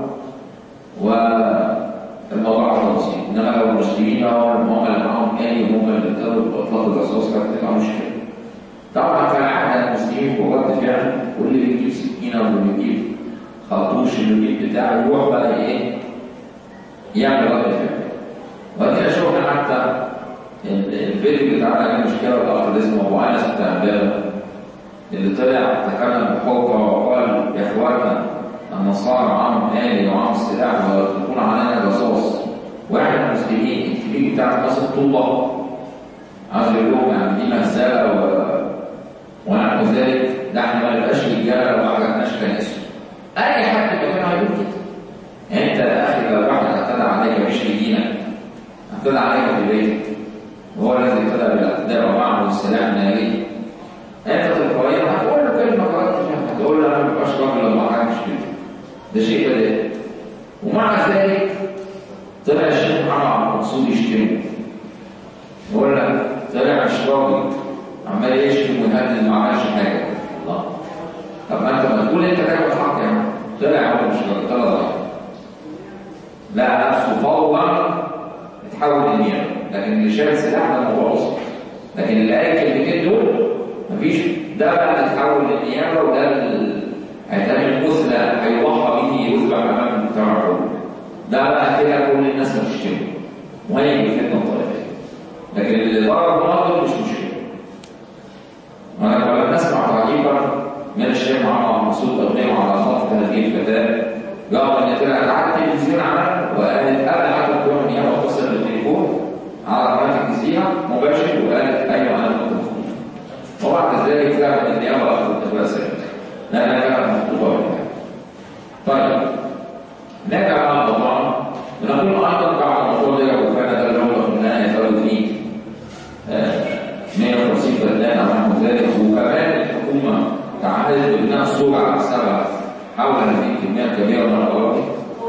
Speaker 1: والموضوع خلص انما لو المسلمين هم اللي معاهم آلي وهم اللي ابتدوا باطلاق الرصاص كانت تبقى مشكله. طبعا كان عهد المسلمين ورد فعل واللي بيجيب سكينه واللي بيجيب خرطوش اللي بيجيب بتاع يروح بقى ايه يعمل رد فعل. وادينا شفنا حتى الفيديو بتاع ده مشكله الاخر اللي اسمه ابو انس بتاع امبارح اللي طلع تكلم بحجه وقال يا اخوانا النصارى معاهم آلي ومعاهم سلاح ويطلقون علينا الرصاص واحد من المسلمين الكبير بتاع مصر طوبه عاوز يقول لهم يعني دي مهزله و... ونحو ذلك ده احنا ما نبقاش رجاله لو ما عجبناش كنيسه اي حد كان هيقول كده يعني انت يا اخي لو واحد اعتدى عليك مش في دينك اعتدى عليك في بيتك وهو الذي ابتدى بالاعتداء ومعه السلاح الناري انت تلقائيا هتقول له كلمه غلط هتقول له انا ما ببقاش راجل لو ما عجبش كده ده شيء بديهي ومع ذلك طلع الشيخ محمد عبد المقصود يشتمه يقول لك طلع مش راجل عمال يشتم ويهدد ما عملش حاجه الله طب ما انت ما تقول انت تاخد حق يا عم طلع هو مش راجل طلع ضعيف لقى نفسه فورا اتحول لنيابه لكن اللي شال سلاح ده موضوع بسيط لكن اللي قال الكلمتين دول مفيش ده بقى اللي اتحول للنيابه وده اللي هيتعمل مثلى هيوحى به يذبح امام المجتمع كله ده بقى كده كل الناس هتشتمه وهيجي فتنه طائفيه لكن اللي ضرب ناقل مش مشكله وانا كنا نسمع تعليقا من الشيخ محمد مسعود اغنيه على خطف هذه الفتاه قال ان طلعت على التلفزيون عمل وقالت قبل حتى تروح ان هي متصل بالتليفون على قناه الجزيره مباشر وقالت ايوه انا كنت مخطوبه وبعد ذلك ذهبت النيابه اخذت الرسائل لانها كانت مخطوبه بالفعل. طيب نرجع بقى للموضوع بنقول ايضا بعد الموضوع ده وكان ده اللي هو في النهايه فرض فيه 150 فدان او نحو ذلك وكمان الحكومه تعهدت ببناء صوره على سبع حول هذه الكميه الكبيره من الاراضي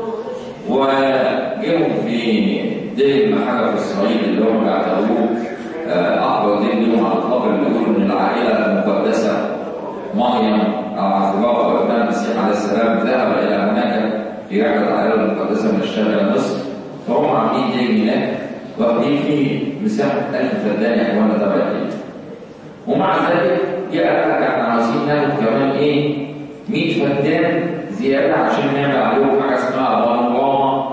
Speaker 1: وجيهم في دين محل في اسرائيل اللي هم بيعتبروه اكبر دين لهم على الاطلاق اللي بيقولوا ان العائله المقدسه مريم او عذراء او ابناء المسيح عليه السلام ذهب الى هناك في رحله العائله المقدسه من الشام الى مصر فهم عاملين دين هناك واخدين فيه مساحه 1000 فدان يا اخوانا تبع الدين ومع ذلك جاء قال احنا عاوزين ناخد كمان ايه 100 فدان زياده عشان نعمل عليهم حاجه اسمها بانوراما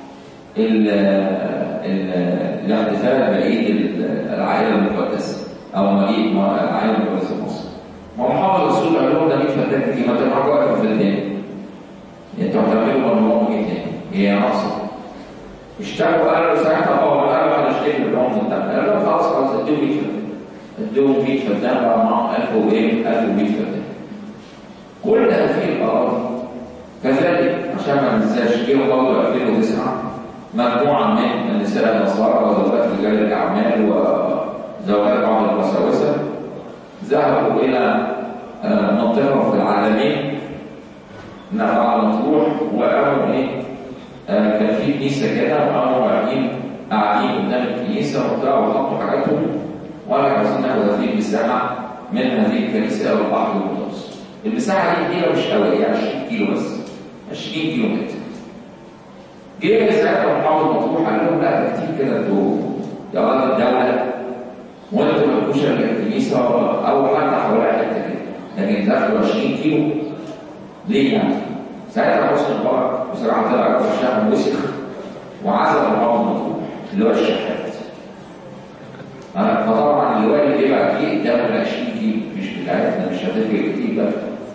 Speaker 1: الاحتفال بعيد العائله المقدسه او مجيء العائله المقدسه في مصر. ما محافظ الرسول قال لهم ده 100 فدان كتير ما تتحركوا اكتر فدان. انتوا هتعملوا بانوراما ايه تاني؟ هي ناقصه. اشتغلوا قالوا ساعتها اه قالوا هنشتري بالعمر بتاعنا قالوا لهم خلاص خلاص اديهم 100 فدان. اديهم 100 فدان بقى معاهم 1000 وايه؟ 1100 فدان. كل هذه الاراضي كذلك عشان ما ننساش جه برضه 2009 مجموعه من النساء النصارى وزوجات رجال الاعمال وزوجات بعض الوساوسه ذهبوا الى منطقه في العالمين انها على مطروح وقاموا ايه كان في كنيسه كده وقاموا قاعدين قاعدين قدام الكنيسه وبتاع وحطوا حاجاتهم وقالوا عايزين ناخد هذه المساحه من هذه الكنيسه الى البحر المتوسط المساحه دي كبيره مش قوي هي 20 كيلو بس 20 كيلو متر جه ساعتها محافظ مطروح قال لهم لا ده كتير كده انتوا يا ولد الدوله وانتوا ما تكونوش الكنيسه او حتى حواليها حته كده لكن تاخدوا 20 كيلو ليه يعني؟ ساعتها حسن مبارك بصراحه طلع في الشعب وسخ وعزل محافظ مطروح اللي هو الشحات فطبعا اللواء اللي بيبقى فيه ده 20 كيلو مش بتاعتنا مش هتفرق كتير بقى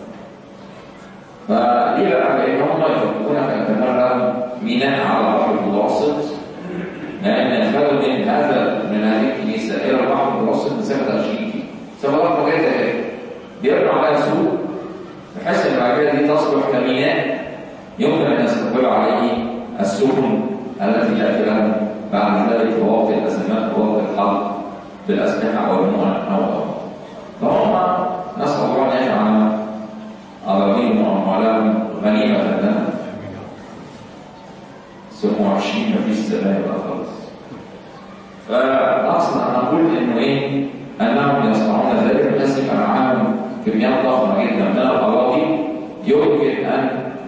Speaker 1: فليه بقى؟ لان هم يفكرون كمان لهم ميناء على البحر المتوسط لان خدوا من هذا من هذه الكنيسه الى البحر المتوسط مسافه 20 كيلو سفرات مجازة بيرجع عليها سوق بحيث ان بعد كده دي تصبح كميناء يمكن ان يستقبل عليه السفن التي تاتي لهم بعد ذلك في وقت الازمات ووقت الحرب بالاسلحه او المنع او او فهم نسال الله ان يجعل أراضيهم وأموالهم غنيمة لنا ثم عشرين في السماء ولا خالص فأصلا أنا أقول إنه إيه أنهم يصنعون ذلك بحيث يبقى معاهم كميات ضخمة جدا من الأراضي يمكن أن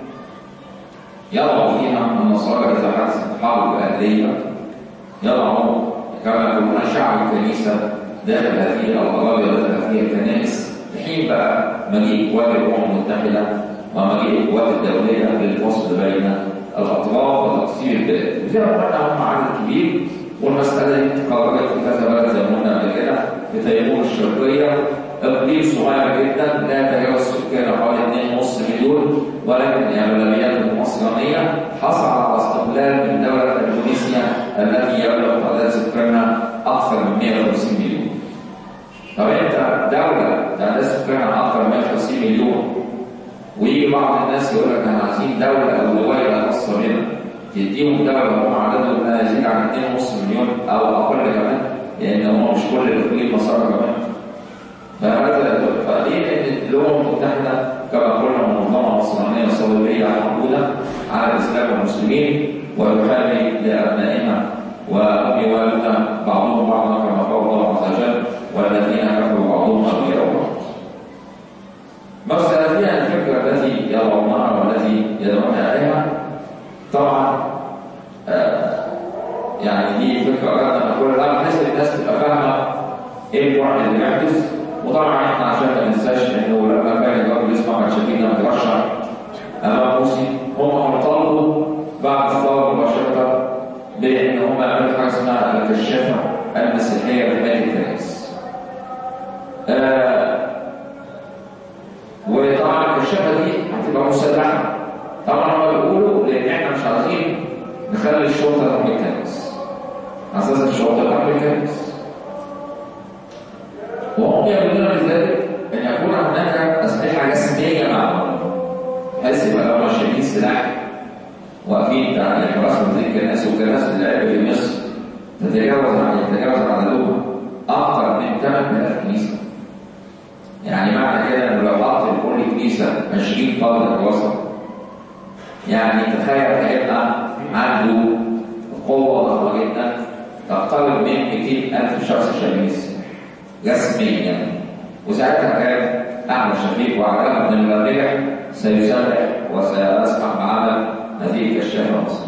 Speaker 1: يضع فيها النصارى إذا حدثت حرب أهلية يضعوا كما يقولون شعب الكنيسة داخل هذه الأراضي وداخل هذه الكنائس حين بقى مجيء قوات الأمم المتحدة ومجيء القوات الدولية للفصل بين الأطراف وتقسيم البلاد. وزي ما قلنا هم عدد كبير والمسألة دي اتكررت في كذا بلد زي ما قلنا قبل كده في تيمور الشرقية اقليم صغير جدا لا يتجاوز سكانه حوالي 2.5 مليون ولكن الاغلبيات المصرية حصل على استقلال من دولة اندونيسيا التي يبلغ تعداد سكانها اكثر من 150 مليون. طب انت دولة تعداد سكانها اكثر من 150 مليون ويجي بعض الناس يقول لك احنا عايزين دولة او دوائر خاصة بنا تديهم دولة هم عددهم لا يزيد عن 2.5 مليون او اقل كمان لان هم مش كل الاقليم مصر كمان فهذا فدي ان الامم المتحده كما قلنا منظمه نصرانيه صليبيه موجوده على الاسلام والمسلمين ويحامي لابنائها ويوالون بعضهم بعضا كما قال الله عز وجل والذين كفروا بعضهم اولياء بعض. بس هذه الفكره التي يرونها والتي يدعون اليها طبعا آه يعني دي فكره اردنا نقول لها بحيث الناس تبقى فاهمه ايه الوعد اللي بيحدث وطبعا احنا عشان ما ننساش انه لما كان الراجل اسمه احمد شفيق لما ترشح امام موسي هم طالبوا بعد الثوره مباشره بان هم يعملوا حاجه اسمها الكشافه المسيحيه لحمايه الكنائس. آه وطبعا الكشافه دي هتبقى مسلحه. طبعا هم بيقولوا لان احنا مش عايزين نخلي الشرطه تحمي الكنائس. اساس الشرطه تحمي الكنائس. وهم يقولون بذلك ان يكون هناك اسلحه رسميه معهم بحيث يبقى لو شايلين سلاح واقفين يعني حراسه ذكر الناس والناس اللعبه في مصر تتجاوز عن يتجاوز عددهم اكثر من 8000 كنيسه يعني معنى كده ان لو حط لكل كنيسه 20 فرد حراسه يعني تخيل هيبقى عنده قوه ضخمه جدا تقترب من 200000 شخص شميس رسميا وساعتها كان احمد شفيق وعلاء بن المربع سيسرح وسيسمح بعمل هذه الكشافه مصر.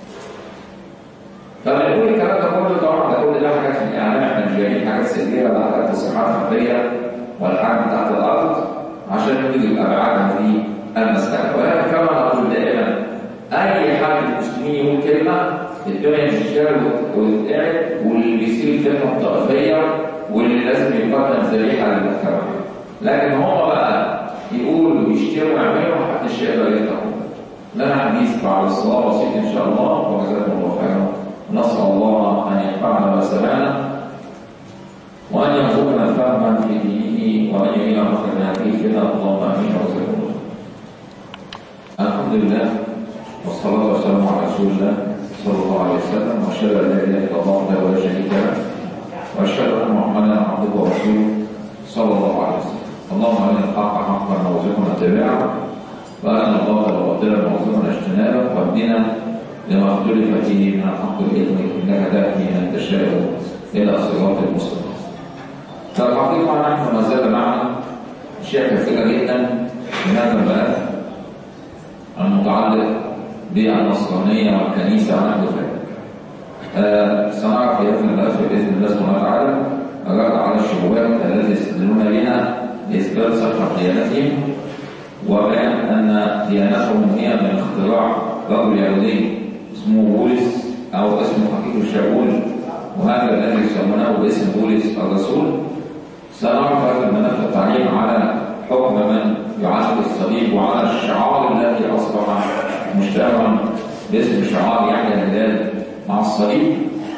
Speaker 1: فبنقول الكلام ده كله طبعا ده كل ده حاجات في الاعلام احنا مش جايبين حاجات سريه ولا حاجات تصريحات خفيه ولا حاجه تحت الارض عشان ندرك ابعاد هذه المساله ولكن كما نقول دائما اي حد المسلمين يقول كلمه الدنيا مش تشتغل وتتقعد واللي بيصير فتنه طائفيه واللي لازم يقدم ذبيحه للمحتوى لكن هم بقى يقولوا ويشتروا ويعملوا محدش يقدر يفتحوا لنا حديث بعد الصلاه بسيط ان شاء الله وجزاكم الله خيرا نسال الله ان ينفعنا وسمعنا وان يرزقنا فهما في دينه وان يمين مخرجنا فيه كده اللهم امين وجزاكم الله الحمد لله والصلاه والسلام على رسول الله صلى الله عليه وسلم واشهد ان لا اله الا الله وحده لا شريك له واشهد ان محمدا عبده ورسوله صلى الله عليه وسلم اللهم ارنا الحق حقا وارزقنا اتباعه وارنا الباطل باطلا وارزقنا اجتنابه واهدنا لما اختلف فيه من الحق باذنك انك تهدي من تشاء الى صراط المستقيم. فالحقيقه نحن ما زال معنا اشياء كثيره جدا من هذا الملف المتعلق بالنصرانيه والكنيسه ونحو ذلك. آه سنعرف في هذا الملف باذن الله سبحانه وتعالى الرد على الشبهات التي يستدلون بها لاثبات صحه ديانتهم وبيان ان ديانتهم هي من اختراع رجل يهودي اسمه بولس او اسمه حقيقي شاول وهذا الذي يسمونه باسم بولس الرسول سنعرف هذا الملف التعليق على حكم من يعاشر الصليب وعلى الشعار الذي اصبح مشتهرا باسم شعار يحيى الهلال مع الصليب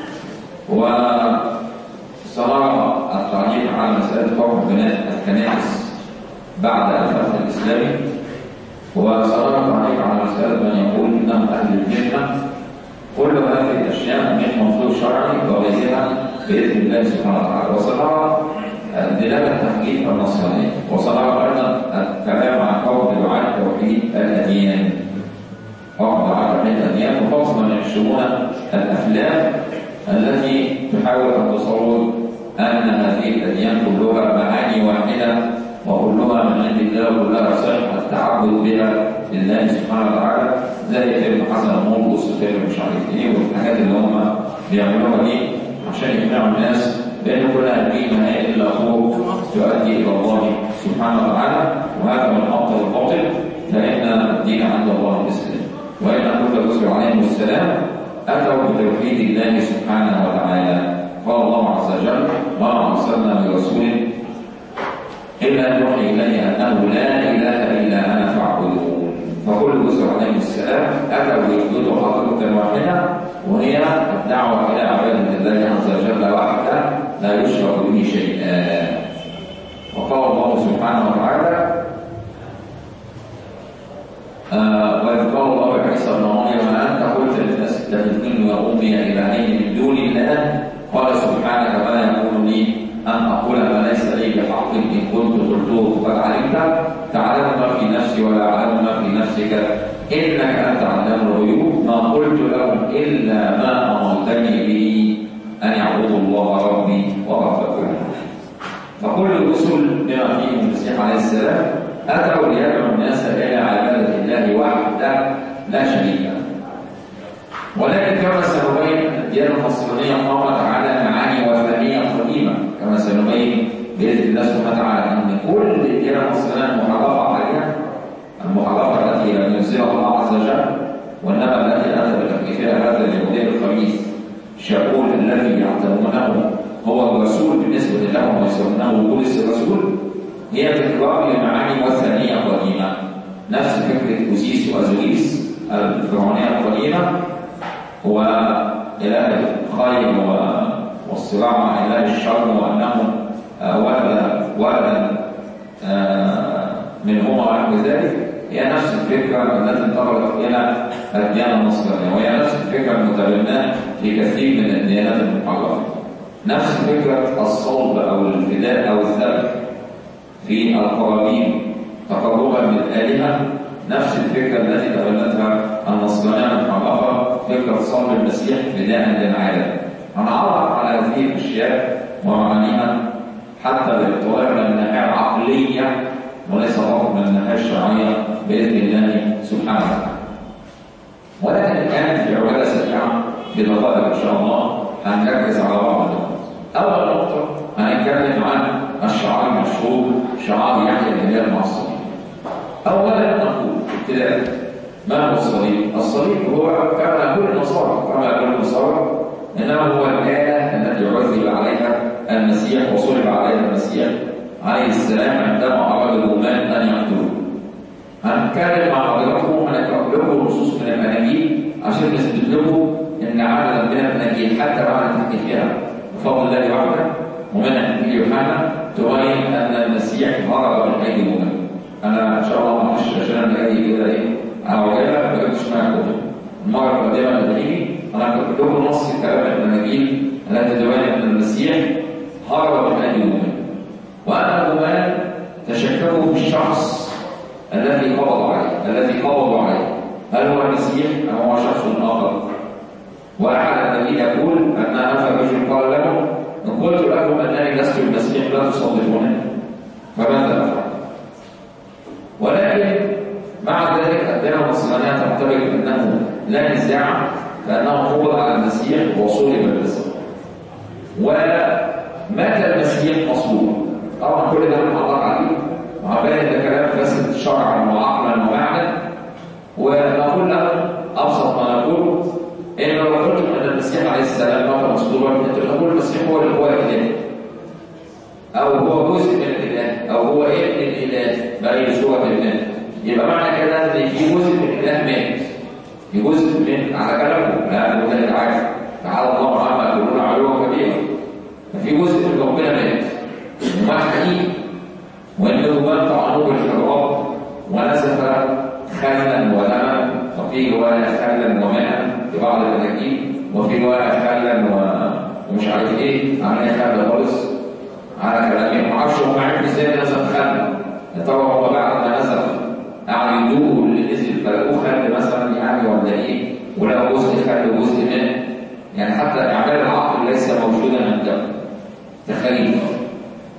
Speaker 1: وسنرى التعليق على مسألة حكم بناء الكنائس بعد الفتح الإسلامي وسنرى التعليق على مسألة من يقول إنهم أهل الجنة كل هذه الأشياء من منظور شرعي وغيرها بإذن الله سبحانه وتعالى وسنرى دلالة تحقيق النصرانية وسنرى أيضا الكلام عن حكم دعاء توحيد الأديان حكم دعاء توحيد الأديان وخاصة من ينشرون الأفلام التي تحاول أن تصور أن هذه الأديان كلها معاني واحدة وكلها من عند الله وكلها صح التعبد بها لله سبحانه وتعالى زي فيلم حسن مرقص وفيلم مش عارف ايه والحاجات اللي هم بيعملوها دي عشان يقنعوا الناس بان كل هذه ما هي الا خروج تؤدي الى الله سبحانه وتعالى وهذا من ابطل الباطل فان الدين عند الله الاسلام وان كل الرسل عليهم السلام اتوا بتوحيد الله سبحانه وتعالى قال الله عز وجل وما ارسلنا من رسول الا نوحي اليه انه لا اله الا انا فاعبدون فكل الرسل عليهم السلام اتوا بوجود حقيقه واحده وهي الدعوه الى عباده الله عز وجل وحده لا يشرك به شيئا وقال الله سبحانه وتعالى آه وإذ قال الله عيسى ابن مريم أنت قلت للناس اتخذني وأمي إلهين من دون الله قال سبحانك ما يكون لي أن أقول ما ليس لي بحق إن كنت قلته فقد علمت تعلم ما في نفسي ولا أعلم ما في نفسك إنك أنت علام الغيوب ما قلت لهم إلا ما أمرتني به أن يعبدوا الله ربي وربكم فكل الرسل بما فيهم المسيح عليه السلام أتوا ليدعوا الناس إلى عبادة الله وحده لا شريك له ولكن كما سنبين الديانة النصرانية قامت على معاني وثنية قديمة كما سنبين بإذن الله سبحانه وتعالى أن كل الديانة النصرانية المحرفة عليها المحرفة التي لم ينزلها الله عز وجل والنبأ التي أتى بتكليفها هذا اليهودي الخبيث شاول الذي يعتبرونه هو الرسول بالنسبة لهم ويسمونه بولس الرسول هي تكرار لمعاني وثنية قديمة نفس فكرة أوزيس وأزوريس الفرعونية القديمة هو إله الخير والصراع مع إله الشر وأنه ولد ولدا منهما ونحو ذلك هي نفس الفكرة التي انتقلت إلى الديانة النصرانية وهي نفس الفكرة المتبناة في كثير من الديانات المحرفة نفس فكرة الصلب أو الفداء أو الذبح في القرابين تقربا للآلهة نفس الفكرة التي تبنتها النصرانية المحرفة فكرة صلب المسيح فداء للعالم هنعرض على هذه الأشياء ومعانيها حتى بالاطلاع من الناحية العقلية وليس فقط من الناحية الشرعية بإذن الله سبحانه وتعالى ولكن الآن في عجالة سريعة بدقائق إن شاء الله هنركز على بعض النقط. أول نقطة هنتكلم عن الشعار المشهور شعار يحيى الهلال مع الصليب. أولا نقول ابتداء ما هو الصليب؟ الصليب هو كما يقول النصارى كما يقول النصارى إنما هو الآلة التي عذب عليها المسيح وصلب عليها المسيح عليه السلام عندما أراد الرومان أن يقتلوه. هنتكلم مع حضراتكم هنقرأ لكم نصوص من المناجيل عشان نثبت لكم ان عدد من المناجيل حتى بعد تحقيقها بفضل الله وحده ومن انجيل يوحنا تبين ان المسيح هرب من ايدي المؤمن. انا ان شاء الله ما اخش عشان انا جاي كده ايه على وجهه ما جبتش معايا كتب. المره القادمه لما تيجي انا هكتب لكم نص كلام المناجيل التي تبين ان المسيح هرب من ايدي المؤمن. وان الرومان تشككوا في الشخص الذي قبض عليه الذي قبضوا عليه هل هو المسيح أم هو شخص آخر وأحد الذين يقول أن هذا الرجل قال له إن قلت لكم أنني لست المسيح لا تصدقونني فماذا أفعل؟ ولكن مع ذلك الديانة النصرانية تعتبر أنه لا نزاع فأنه قبض على المسيح وصلب بالصلب ومات المسيح مصلوبا طبعا كل ده محقق عليه وعبالي ده كلام فاسد شرعا وعقلا ومعنى ونقول له ابسط ما نقول ان لو قلتم ان المسيح عليه السلام مات مصلوبا انتم تقول المسيح هو اللي هو الاله او هو جزء من الاله او هو ابن الاله باي صوره الاله يبقى معنى كده ان في جزء من الاله مات في جزء من على كلامه لا هو ده العكس تعالى الله عما يقولون علوا كبيرا ففي جزء من ربنا مات وما حقيقي وإن الرومان طعنوه بالحراب ونسف خلا ولما وفي رواية خلا وماء في بعض الأناجيل وفي رواية خلا و... ومش عارف إيه عملية خلا خالص على كلامهم ما اعرفش هم عرفوا إزاي نزف خلا يا ترى هو بعد ما نزف قعدوا يدوقوا اللي نزل فلقوه خل مثلا يعني ولا إيه ولقوا جزء خل وجزء ماء يعني حتى إعمال العقل ليس موجودا عندهم تخيل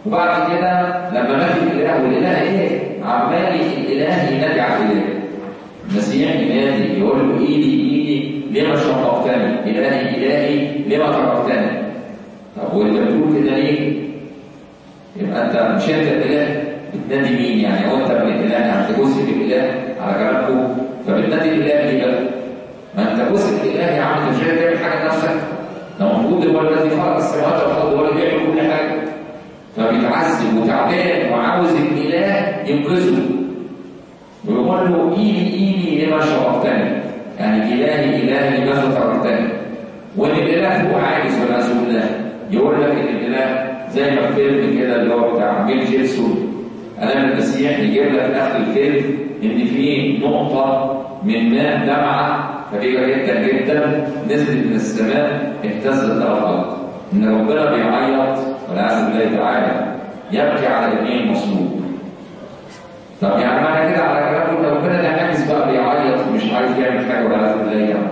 Speaker 1: وبعد كده لما مات الاله والاله ايه عمال الاله ينادي على الاله المسيح ينادي يقول له ايدي ايدي لما شققتني الهي الهي لما تركتني طب وانت بتقول كده ليه يبقى انت مش انت الاله بتنادي مين يعني هو انت من الاله يعني انت جزء من الاله على كلامكم فبتنادي الاله ليه بقى ما انت جزء من الاله يا عم انت مش قادر تعمل حاجه لنفسك لو موجود هو الذي خلق السماوات والارض هو اللي بيعمل كل حاجه فبيتعذب وتعبان وعاوز الاله ينقذه ويقول له ايدي ايدي لما شرفتني يعني الهي الهي لماذا تركتني وان الاله هو عاجز والعياذ بالله يقول لك ان الاله زي ما الفيلم كده اللي هو بتاع ميل جيبسون امام المسيح يجيب لك اخر الفيلم ان في نقطه من ماء دمعه كبيره جدا جدا نزلت من السماء اهتزت ثلاث ارض ان ربنا بيعيط والعياذ بالله تعالى يبكي على ابنه المصلوب طب يعني معنى كده على كلامه ان ربنا ده عاجز بقى بيعيط ومش عارف يعمل حاجه والعياذ بالله يعني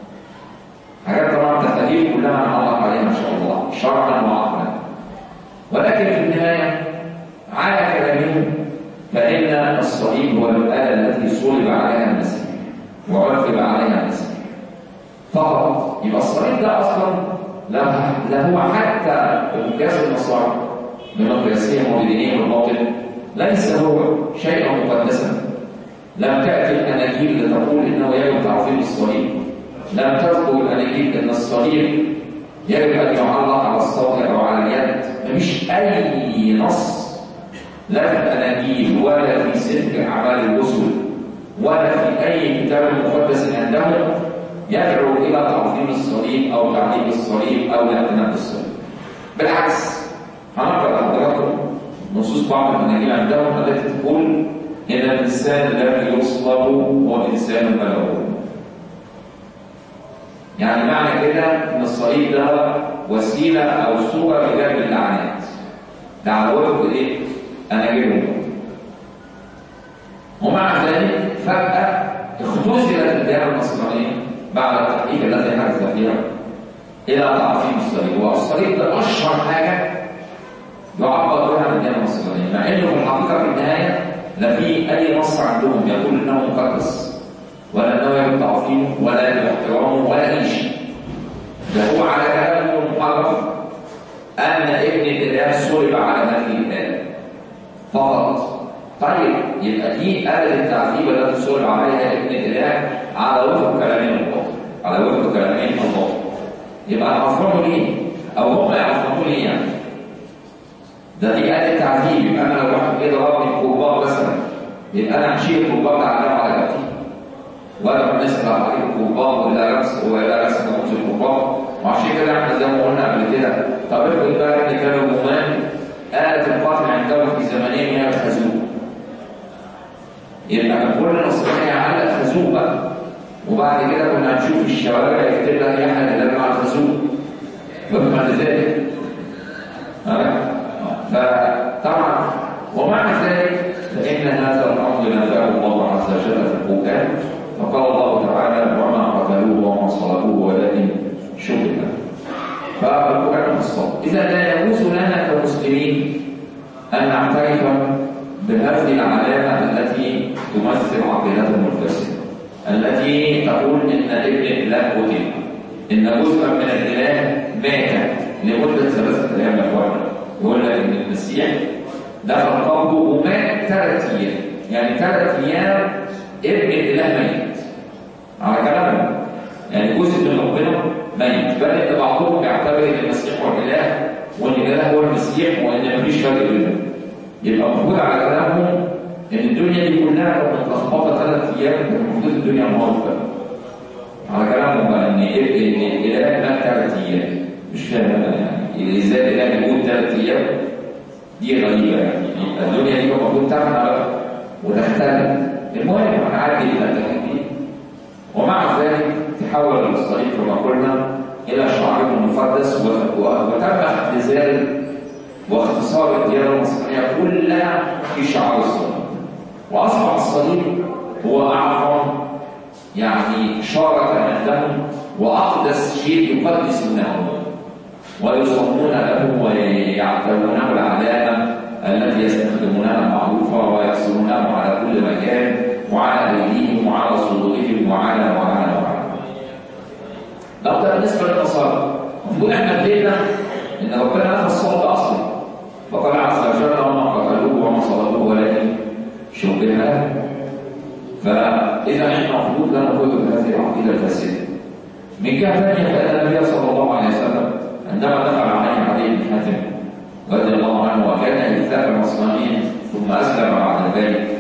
Speaker 1: حاجات طبعا تخاريف كلها هنعلق عليها ان شاء الله شرعا وعقلا ولكن في النهايه على كلامهم فان الصليب هو الاله التي صلب عليها المسيح وعذب عليها المسيح فقط يبقى الصليب ده اصلا لا لا هو حتى بمقياس النصارى بمقياسهم وبدينهم الباطل ليس هو شيئا مقدسا لم تأتي الأناجيل لتقول إنه يجب تعظيم الصليب لم تذكر الأناجيل أن الصليب يجب أن يعلق على الصوت أو على اليد مفيش أي نص لا في الأناجيل ولا في سفر أعمال الرسل ولا في أي كتاب مقدس عندهم يدعو إلى تعظيم الصليب أو تعليم الصليب أو الاعتناء بالصليب بالعكس هنقرأ حضراتكم نصوص بعض المناهيل عندهم التي تقول ان الانسان الذي يصلب هو انسان ملعون يعني معنى كده ان الصليب ده وسيله او صوره لجلب اللعنات ده على وفق ايه؟ اناجيلهم ومع ذلك فجاه اختزلت الديانه النصرانيه بعد التحقيق الذي حدث فيها الى تعظيم الصليب والصليب ده اشهر حاجه يعبر بها عن الديانه النصرانيه مع انه في الحقيقه في النهايه لا في اي نص عندهم يقول انه مقدس ولا انه يجب تعظيمه ولا يجب احترامه ولا اي شيء ده هو على كلامه المحرف ان ابن الاله صلب على مثل الاله فقط طيب يبقى دي آلة التعذيب التي صلب عليها ابن الاله على وفق كلامين الباطل على وفق كلامين الباطل يبقى هنعظمه ليه؟ او هم يعظموه ليه يعني؟ ده دي آلة تعذيب يبقى انا لو واحد كده ضربني بكرباج مثلا يبقى انا هشيل الكرباج ده على على جبتي ولا بالنسبه عليه الكرباج ولا رأس ولا رأس رمز الكرباج وعشان كده احنا زي ما قلنا قبل كده طب افرض بقى ان كانوا الرومان آلة القتل عندهم في زمانهم هي الخازوق يبقى كل نصرانية على الخازوق بقى وبعد كده كنا هنشوف في الشوارع يكتب لك يحيى الهلال مع الخازوق وبعد ذلك فطبعا ومع ذلك فإن هذا الأمر نفاه الله عز وجل في القرآن فقال الله تعالى وما قتلوه وما صلبوه ولكن شبه فالقرآن الصلب إذا لا يجوز لنا كمسلمين أن نعترف بهذه العلامة التي تمثل عقيدتهم الفاسدة التي تقول إن ابن الله قتل إن جزءا من الإله مات لمدة ثلاثة أيام يا إخوانا يقول لك ان المسيح دخل قبره ومات ثلاث ايام يعني ثلاث ايام ابن الاله ميت على كلامهم يعني جزء من ربنا ميت بل ان بعضهم بيعتبر ان المسيح هو الاله وان الاله هو المسيح وان مفيش فرق بينهم يبقى المفروض على كلامهم ان الدنيا دي كلها كانت متلخبطه ثلاث ايام كان المفروض الدنيا موافقه على كلامهم بقى ان الاله مات ثلاث ايام مش فاهم انا يعني ازاي الاله يموت ثلاث ايام دي غريبه يعني الدنيا دي المفروض تفنى بقى وتختلف المهم هنعدي الى دي ومع ذلك تحول الصليب كما قلنا الى شعار مقدس وتم اختزال واختصار الديانه المصريه كلها في شعار الصليب واصبح الصليب هو اعظم يعني شارة عندهم واقدس شيء يقدسونه ويصمون له ويعتبرونه العلامة التي يستخدمونها معروفة ويحصلونه على كل مكان وعلى أيديهم وعلى صدورهم وعلى وعلى وعلى ده ده بالنسبة للنصارى المفروض احنا ادينا ان ربنا نفى الصلب اصلا فقال عز وجل وما قتلوه وما صلبوه ولكن شبه له فاذا احنا المفروض لا نقول بهذه العقيده الفاسده من جهه ثانيه فان النبي صلى الله عليه وسلم عندما دخل عليه علي بن حاتم رضي الله عنه وكان يتابع نصرانيا ثم اسلم بعد ذلك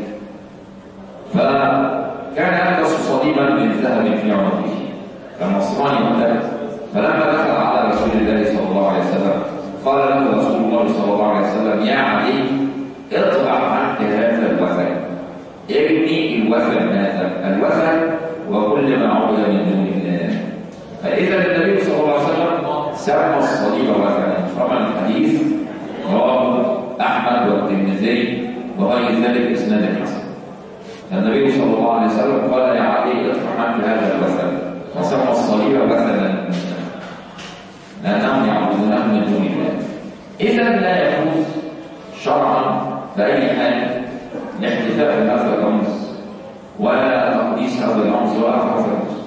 Speaker 1: فكان يلبس صليبا من ذهب في عنقه كنصراني وقتها فلما دخل على رسول الله صلى الله عليه وسلم قال له رسول الله صلى الله عليه وسلم يا علي اطلع عنك هذا الوثن ابني الوثن هذا الوثن وكل ما عبد من دون الله فاذا النبي صلى الله عليه وسلم سمى الصليب وثنا فما الحديث رواه احمد والترمذي وغير ذلك اسناد حسن النبي صلى الله عليه وسلم قال يا علي اطلع عنك هذا الوثن وسمى الصليب وثنا لأنهم يعبدونه من دون الله إذا لا يجوز شرعا بأي حال الاحتفاء بهذا الرمز ولا تقديس هذا الرمز ولا هذا الرمز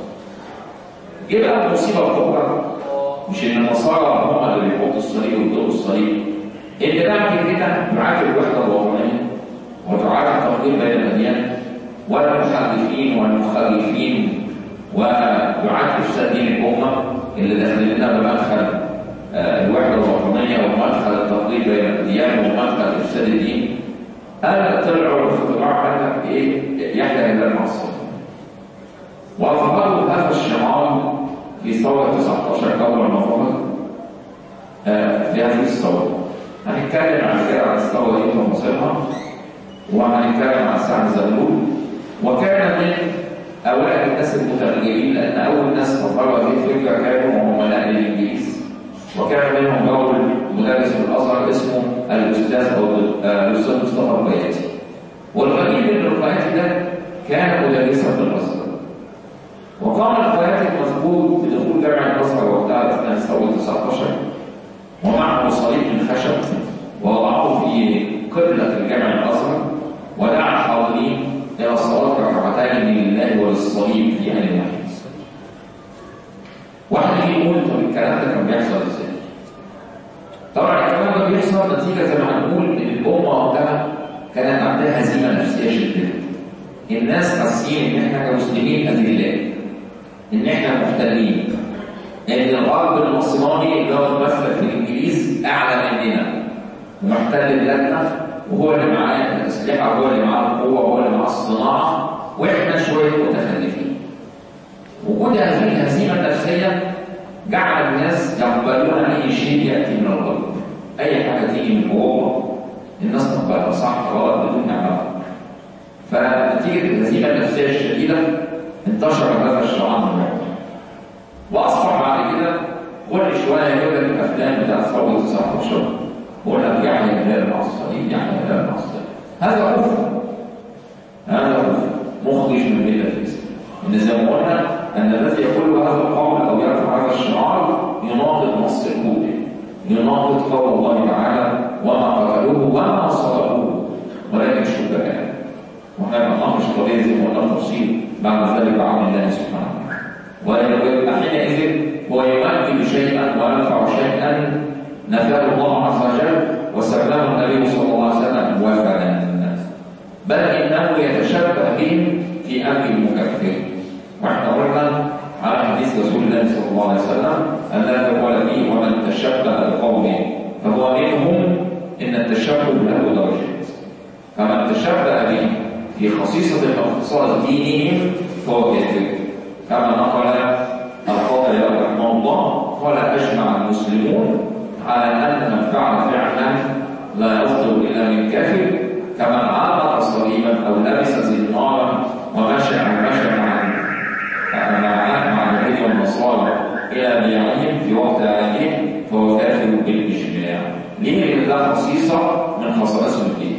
Speaker 1: جه بقى المصيبة الكبرى مش إن النصارى هم اللي بيحطوا الصليب ويدوروا الصليب إن ده كده تعادل الوحدة الوطنية وتعادل تقدير بين الأديان ولا المحدثين والمخالفين ويعاد إفساد دين الأمة اللي داخل لنا بمدخل آه الوحدة الوطنية ومدخل التقدير بين الأديان ومدخل إفساد الدين هذا طلعوا في اختراع هذا إيه يحيى إلى المعصية وأظهروا هذا الشعار في ثورة 19 أول مرة آه في هذه الثورة هنتكلم عن كده عن الثورة دي ومصيرها وهنتكلم عن سعد زغلول وكان من أوائل الناس المتغيرين لأن أول ناس فكروا هذه الفكرة كانوا هم أهل الإنجليز وكان منهم رجل مدرس في الأزهر اسمه الأستاذ أو الأستاذ مصطفى القياتي والغريب إن القياتي ده كان مدرسا في الأزهر وقام القياتي المذكور بدخول جامعة الأزهر وقتها أثناء ثورة 19 ومعه صليب من خشب ووضعه في قبلة الجامع الأزهر ودعا الحاضرين إلى الصلاة ركعتين لله وللصليب في آن واحد. واحد يجي يقول طب الكلام ده كان بيحصل ازاي؟ طبعا الكلام ده بيحصل نتيجة زي ما هنقول إن الأمة وقتها كانت عندها هزيمة نفسية شديدة. الناس حاسين إن إحنا كمسلمين أذلاء. إن إحنا محتلين. إن الغرب النصراني اللي هو الممثل في الإنجليز أعلى مننا. ومحتل بلادنا وهو اللي معاه الأسلحة وهو اللي معاه القوة وهو اللي معاه الصناعة وإحنا شوية متخلفين. وجود هذه الهزيمة النفسية جعل الناس يقبلون أي شيء يأتي من الغرب. أي حاجة تيجي من أوروبا الناس تقبلها صح غلط بدون نعمة. فنتيجة الهزيمة النفسية الشديدة انتشر هذا الشعار من الغرب. وأصبح بعد كده كل شوية يقول لك الأفلام بتاعت ثورة 19 يقول لك يعني هلال مع الصليب يعني هلال مع الصليب هذا كفر هذا كفر مخرج من مله الاسلام ان زي ما قلنا ان الذي يقول هذا القول او يرفع هذا الشعار يناقض نص الكتب يناقض قول الله تعالى وما قتلوه وما صلبوه ولكن شبهاء واحنا ما مش قضيه زي ما قلنا تفصيل بعد ذلك عون الله سبحانه ويبقى حينئذ هو يمثل شيئا ويرفع شيئا نفاه الله عز وجل وسماه النبي صلى الله عليه وسلم وفدا بل انه يتشبه بهم في امر المكفر واحنا قلنا على حديث رسول الله صلى الله عليه وسلم انه قال فيه ومن تشبه بقوم فهو منهم ان التشبه له درجات فمن تشبه بهم في خصيصه اختصاص دينهم فهو كافر كما نقل القاضي رحمه الله قال اجمع المسلمون على أن من فعل فعلا لا يصدر إلا من كافر كمن علق صليبا أو لبس زنارا ومشى مشى مع مع اليهود والنصارى إلى بيعهم في وقت عادهم فهو كافر بالإجماع. ليه؟ لأن ده خصيصة من خصائص الدين.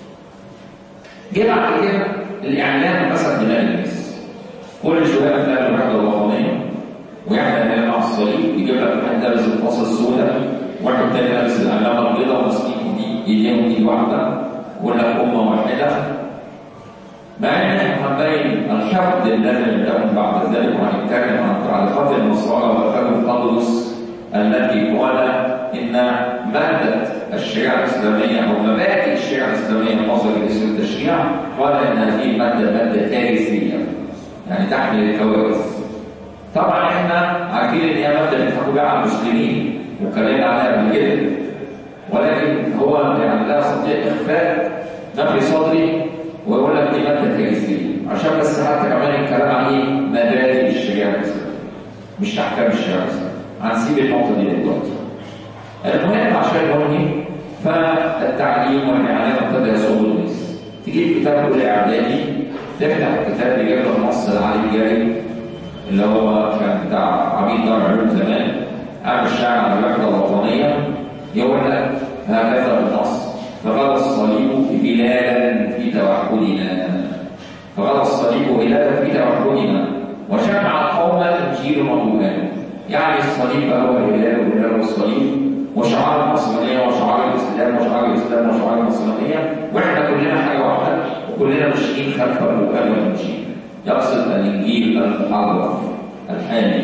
Speaker 1: جه بعد كده الإعلام مسك دماء الناس. كل شوية بتلاقي الوحدة الوطنية ويعمل هنا مع الصليب يجيب لك واحد لابس القصه السوداء واحد تاني لابس العلامه البيضاء وماسكين ايدي ايديهم ايد واحده ويقول لك امه واحده مع ان احنا هنبين الحقد الذي لهم بعد ذلك وهنتكلم عن تعليقات النصارى وفهم قبرص التي قال ان ماده الشريعه الاسلاميه او مبادئ الشريعه الاسلاميه مصدر الاسم التشريع قال ان هذه الماده ماده كارثيه يعني تحمل الكوارث طبعا احنا عارفين ان هي ماده بيضحكوا بيها على المسلمين واتكلمنا عليها قبل كده ولكن هو يعني لا يستطيع اخفاء ما في صدري ويقول لك دي ماده كارثيه عشان بس حتى كمان الكلام عن ايه مبادئ الشريعه الاسلاميه مش احكام الشريعه الاسلاميه هنسيب النقطه دي دلوقتي المهم عشان نقول فالتعليم والاعلام ابتدى يصوب الناس تجيب كتاب اولى اعدادي تفتح الكتاب يجيب لك نص العلي الجاري اللي هو كان بتاع عميد دار العلوم زمان عامل شعر على الوحده الوطنيه يقول لك هكذا النص فغدا الصليب هلالا في توحدنا فغدا الصليب هلالا في توحدنا وجمع قوما انجيل وقران يعني الصليب بقى هو الهلال والهلال والصليب وشعار النصرانيه وشعار الاسلام وشعار الاسلام وشعار النصرانيه واحنا كلنا حاجه واحده وكلنا ماشيين خلف الركاب والانجيل يقصد الانجيل المحرف الحامي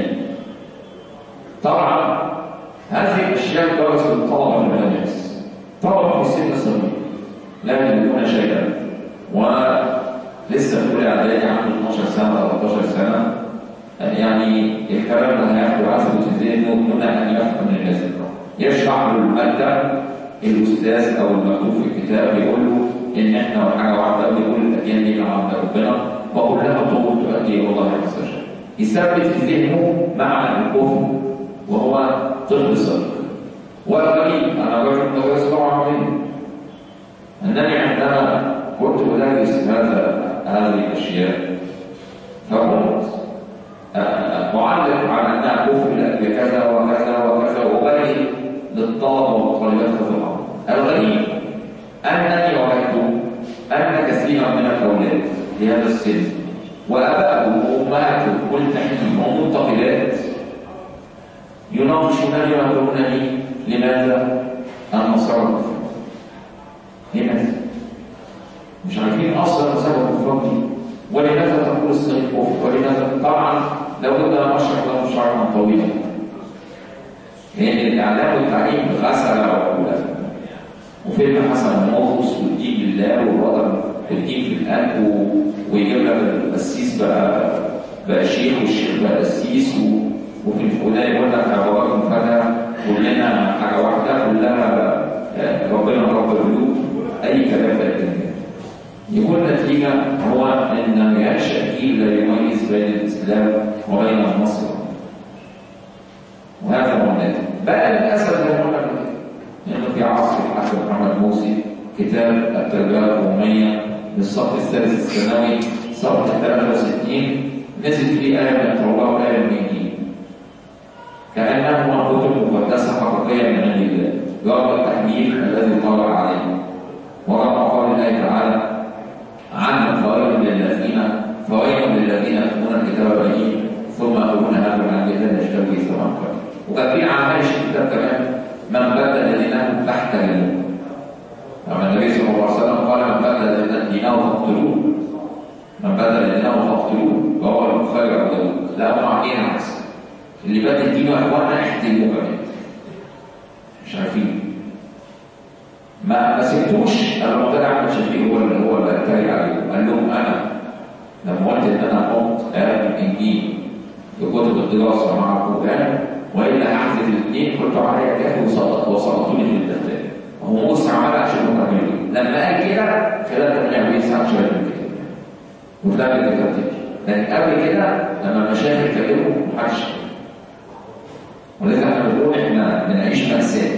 Speaker 1: طبعا هذه الاشياء درست الطلبه في المدارس طلبه في سن صغير لا يملكون شيئا ولسه في اولى اعدادي عنده 12 سنه 13 سنه يعني الكلام ده هياخده عزبه في ذهنه دون ان يفهم من اللازم يشرح له الماده الاستاذ او المكتوب في الكتاب يقول له ان احنا حاجه واحده ويقول الاديان دي من عند ربنا وكلها ضغوط تؤدي الى الله عز وجل يثبت في ذهنه معنى الكفر وهو طفل صغير والغريب انا رجل مدرس لغه عربيه انني عندما كنت ادرس هذا هذه الاشياء فكنت معلق على انها كفر بكذا وكذا وكذا وبين للطلبه والطالبات في الامر الغريب انني وجدت ان كثيرا من الاولاد في هذا السن وابائهم وامهاتهم ملتحين ومنتقلات يناقشونني ويقولونني لماذا النصارى لماذا؟ مش عارفين اصلا سبب الكفر دي ولماذا تقول الصديق كفر ولماذا طبعا لابد ان اشرح لهم شرحا طويلا لان الاعلام والتعليم غسل عقولنا وفيلم حسن موقوس والدين لله والوضع والدين في القلب ويجيب لك القسيس بقى بقى شيخ والشيخ بقى قسيس وفي الفلان يقول لك عبارات مفاده كلنا حاجه واحده كلها ربنا رب القلوب اي كلام في الكلام يكون النتيجة هو أن ينشأ جيل لا يميز بين الإسلام وبين النصر وهذا هو الناتج بقى للأسف زي ما قلنا إنه في عصر الحاج محمد موسي كتاب التربية القومية للصف الثالث الثانوي صفحة 63 نزل فيه آية من التوراة وآية من الإنجيل كأنهما كتب مقدسة حقيقية من عند الله رغم التحميل الذي طرأ عليه ورغم قول الله تعالى عن فوائد للذين فوائد للذين يكتبون الكتاب بين ثم يقولون هذا من عند الله يشتري به ثمن قليل وكان في عمال الكتاب كمان من بدل دينه تحت جنوب لما النبي صلى الله عليه وسلم قال من بدل دينه فاقتلوه من بدل دينه فاقتلوه وهو البخاري وابو داود لا هم عاملين عكس اللي بدل دينه يا اخوانا احترموه كمان مش عارفين ما ما سبتوش لما طلع احمد شفيق هو اللي هو اللي اتريق عليه قال لهم انا لما قلت ان انا احط ايات الانجيل في كتب الدراسه مع القران والا هحذف الاثنين قلت عليا كافي وسقط وسقطوني في الدفتر هو موسى عملها عشان هم كانوا لما قال كده خلال 48 ساعه شباب الكتاب وطلع الكتاب تاني لكن قبل كده لما المشايخ اتكلموا محدش ولذا احنا بنقول احنا بنعيش مأساة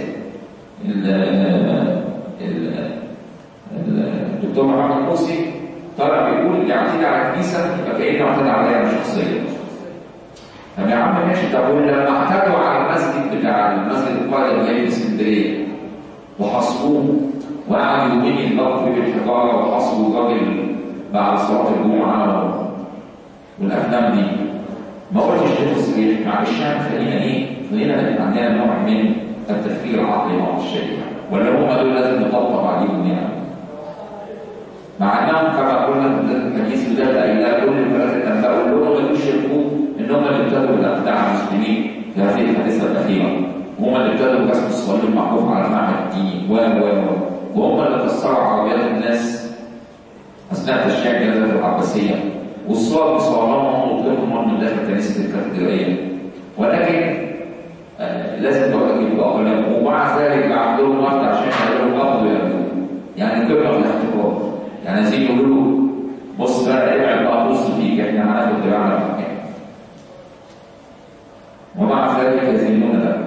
Speaker 1: الدكتور محمد مرسي طلع بيقول اللي اعتدى على الكنيسه يبقى كانه اعتدى عليا انا شخصيا. طب يا عم ماشي طب لما اعتدوا على المسجد بتاع المسجد القائد اللي في اسكندريه وحصروه وقعدوا يومين يضربوا فيه بالحجاره وحصروا الراجل بعد صلاه الجمعه والافلام دي ما قلتش تدرس ايه معلش يعني خلينا ايه خلينا نبقى عندنا نوع من التفكير العقلي مع الشريعه ولا هم دول لازم نطبق عليهم يعني مع انهم كما قلنا في الحديث ده الى كل الثلاثه لما اقول لهم ما يشركوا ان هم اللي ابتدوا بالاخداع المسلمين في هذه الحادثه الاخيره هم اللي ابتدوا بكسب الصليب المعروف على المعنى الديني و و وهم اللي كسروا عربيات الناس اثناء تشجيع الجنازه العباسيه والصور مصورهم وطلبهم من داخل كنيسه الكاتدرائيه ولكن آه لازم تواجد باقلام ومع ذلك بعد لهم وقت عشان يعملوا قبض ويعملوا يعني قمه الاحتكار يعني عايزين يقولوا له بص بقى ابعد بقى بص فيك احنا هناخد دراعنا في مكان ومع ذلك يزيدون ده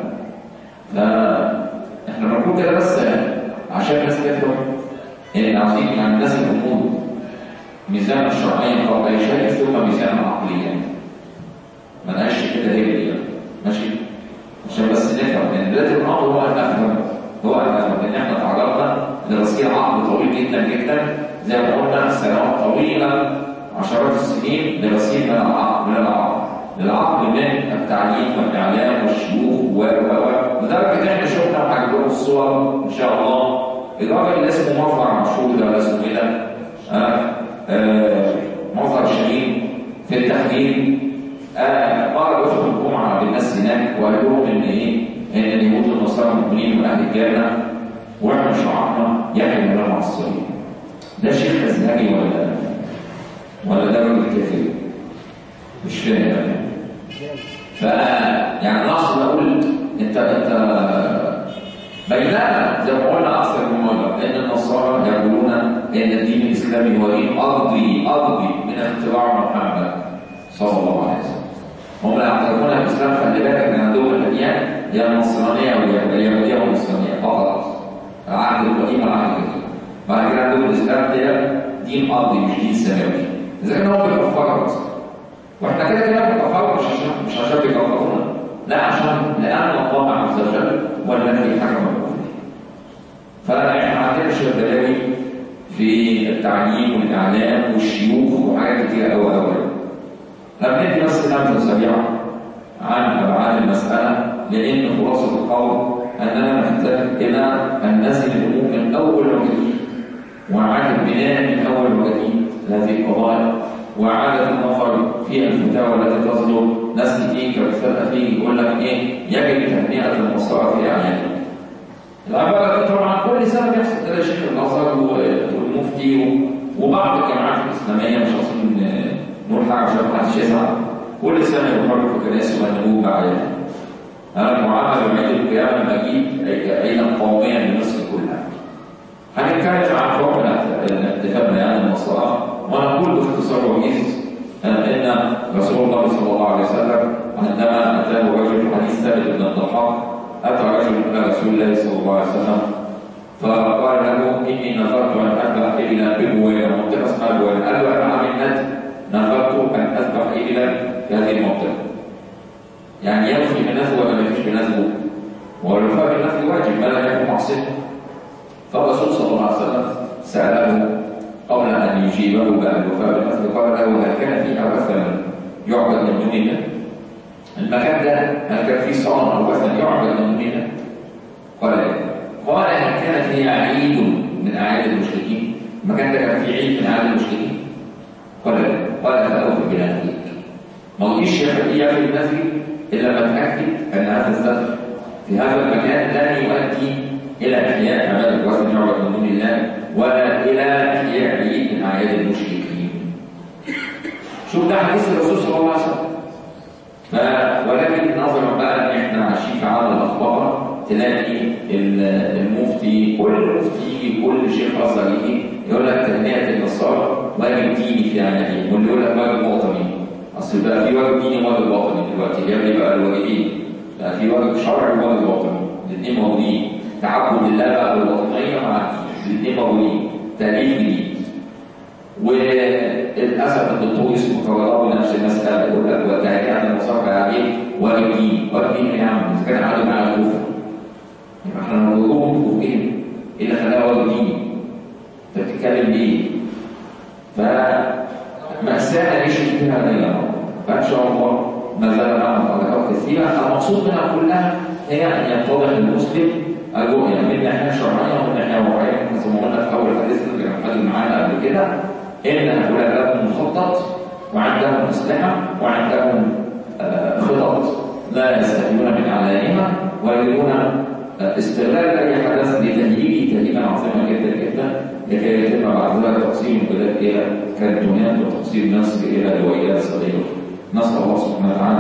Speaker 1: فاحنا بنقول كده بس عشان الناس تفهم ان عايزين يعني الناس الامور ميزان شرعيا فوق اي شيء ثم ميزان عقليا ما نقاش كده هي يعني ماشي عشان بس نفهم ان دلوقتي الامر هو ان نفهم هو ان نفهم ان احنا تعرضنا لرصيد عقل طويل جدا جدا زي ما قلنا سنوات طويله عشرات السنين لرصيد من العقل من العقل للعقل من التعليم والاعلام والشيوخ و و لدرجه احنا شفنا وعجبونا الصور ان شاء الله الراجل اللي اسمه مظهر مشهور ده ولا اسمه ايه ده؟ آه آه مظهر شهيد في التحليل آه قال وفد الجمعه بالناس هناك وقال لهم ان ايه؟ ان اليهود والنصارى مؤمنين من اهل الجنه واحنا شعارنا يحيى لنا الصليب ده شيخ ازهري ولا ولا ده راجل كافر؟ مش فاهم يعني ف يعني اقصد اقول انت انت بينما زي ما قلنا اكثر من مره ان النصارى يقولون ان الدين الاسلامي هو دين ارضي ارضي من اختراع محمد صلى الله عليه وسلم هم لا يعترفون بالاسلام خلي بالك من عندهم الاديان هي النصرانيه واليهوديه والاسلاميه فقط العهد القديم والعهد الجديد بعد كده عندهم الاسلام ده دين ارضي مش دين سماوي زي ما هو بيكفروا اصلا واحنا كده كده بنكفروا مش عشان مش عشان بيكفرونا لا عشان لان الله عز وجل هو الذي حكم الكفر فاحنا عندنا شيخ بلاوي في التعليم والاعلام والشيوخ وحاجات كتير قوي قوي هبندي بس نبذه سريعه عن ابعاد المساله لان خلاصه القول اننا نحتاج الى ان نزل الامور من اول وجديد واعاده بناء من اول وجديد هذه القضايا واعاده النظر في الفتاوى التي تصدر ناس كتير كمثال فيه يقول لك ايه يجب تهنئه المصارى في اعيانها العبارة طبعا كل سنة بيحصل كده شيخ الأزهر والمفتي وبعض الجامعات الإسلامية مش عايزين نقول حاجة عشان ما حدش يزعل كل سنة يخرجوا في كنائس وهنبوه بعينها أنا معاملة بعيد القيامة مجيد عيدا قوميا لمصر كلها هنتكلم عن حكم الاحتفال بيان النصارى ونقول باختصار وجيز ان رسول الله صلى الله عليه وسلم عندما اتاه رجل في حديث ثابت بن الضحاك اتى رجل الى رسول الله صلى الله عليه وسلم فقال له اني نظرت ان اذبح الى ببويه منطقه اسمها بويه قال له انا عملت نظرت ان اذبح الى في هذه المنطقه يعني ينفي بنفسه ولا ما ينفيش بنفسه والوفاء بالنفي واجب ما لا يكون معصيه فالرسول صلى الله عليه وسلم ساله قبل ان يجيبه بان الوفاء بالنفي قال له هل كان فيها وثن يعبد من دون الله؟ المكان ده هل كان فيه صنم او وثن يعبد من دون الله؟ قال لا قال هل كانت هي عيد من اعياد المشركين؟ المكان ده كان فيه عيد من اعياد المشركين؟ قال لا قال فاوفي بنفيك ما تجيش يعمل النفي الا ما تاكد ان هذا الذبح في هذا المكان لن يؤدي الى احياء عباده الوثن يعبد من دون الله ولا الى احياء عيد من اعياد المشركين. شوف ده حديث الرسول صلى الله عليه وسلم. ف ولكن نظرا بقى ان احنا عايشين في عالم الاخبار تلاقي المفتي كل مفتي كل شيخ ازهر يجي يقول لك تهنئه النصارى واجب ديني في عينهم واللي يقول لك واجب وطني اصل بقى في واجب ديني وواجب وطني دلوقتي جاب لي بقى الواجبين بقى في واجب شرعي وواجب وطني الاثنين موجودين تعبد الله بقى بالوطنيه مع الاثنين موجودين تاليف جديد وللاسف الدكتور اسمه كهرباء نفس المساله يقول لك وتهنئه النصارى عليه واجب ديني واجب ديني يا عم اذا كان عادي مع الكفر يبقى احنا نقولهم كفرين ايه اللي خلاها واجب ديني انت بتتكلم ليه؟ ف مأساة نعيش فيها ليلة فإن شاء الله يبقى المقصود منها كلها هي ان يتضح للمسلم الرؤيه من ناحيه شرعيه ومن ناحيه واقعيه زي ما قلنا في اول الحديث اللي كان حد معانا قبل كده ان هؤلاء لهم مخطط وعندهم اسلحه وعندهم آه، خطط لا يستحيون من اعلانها ويريدون آه، استغلال اي حدث لتهيئه تهيئه عظيمه جدا جدا لكي يتم بعد ذلك تقسيم البلاد الى كانتونات وتقسيم مصر الى دويلات صغيره نسال الله سبحانه وتعالى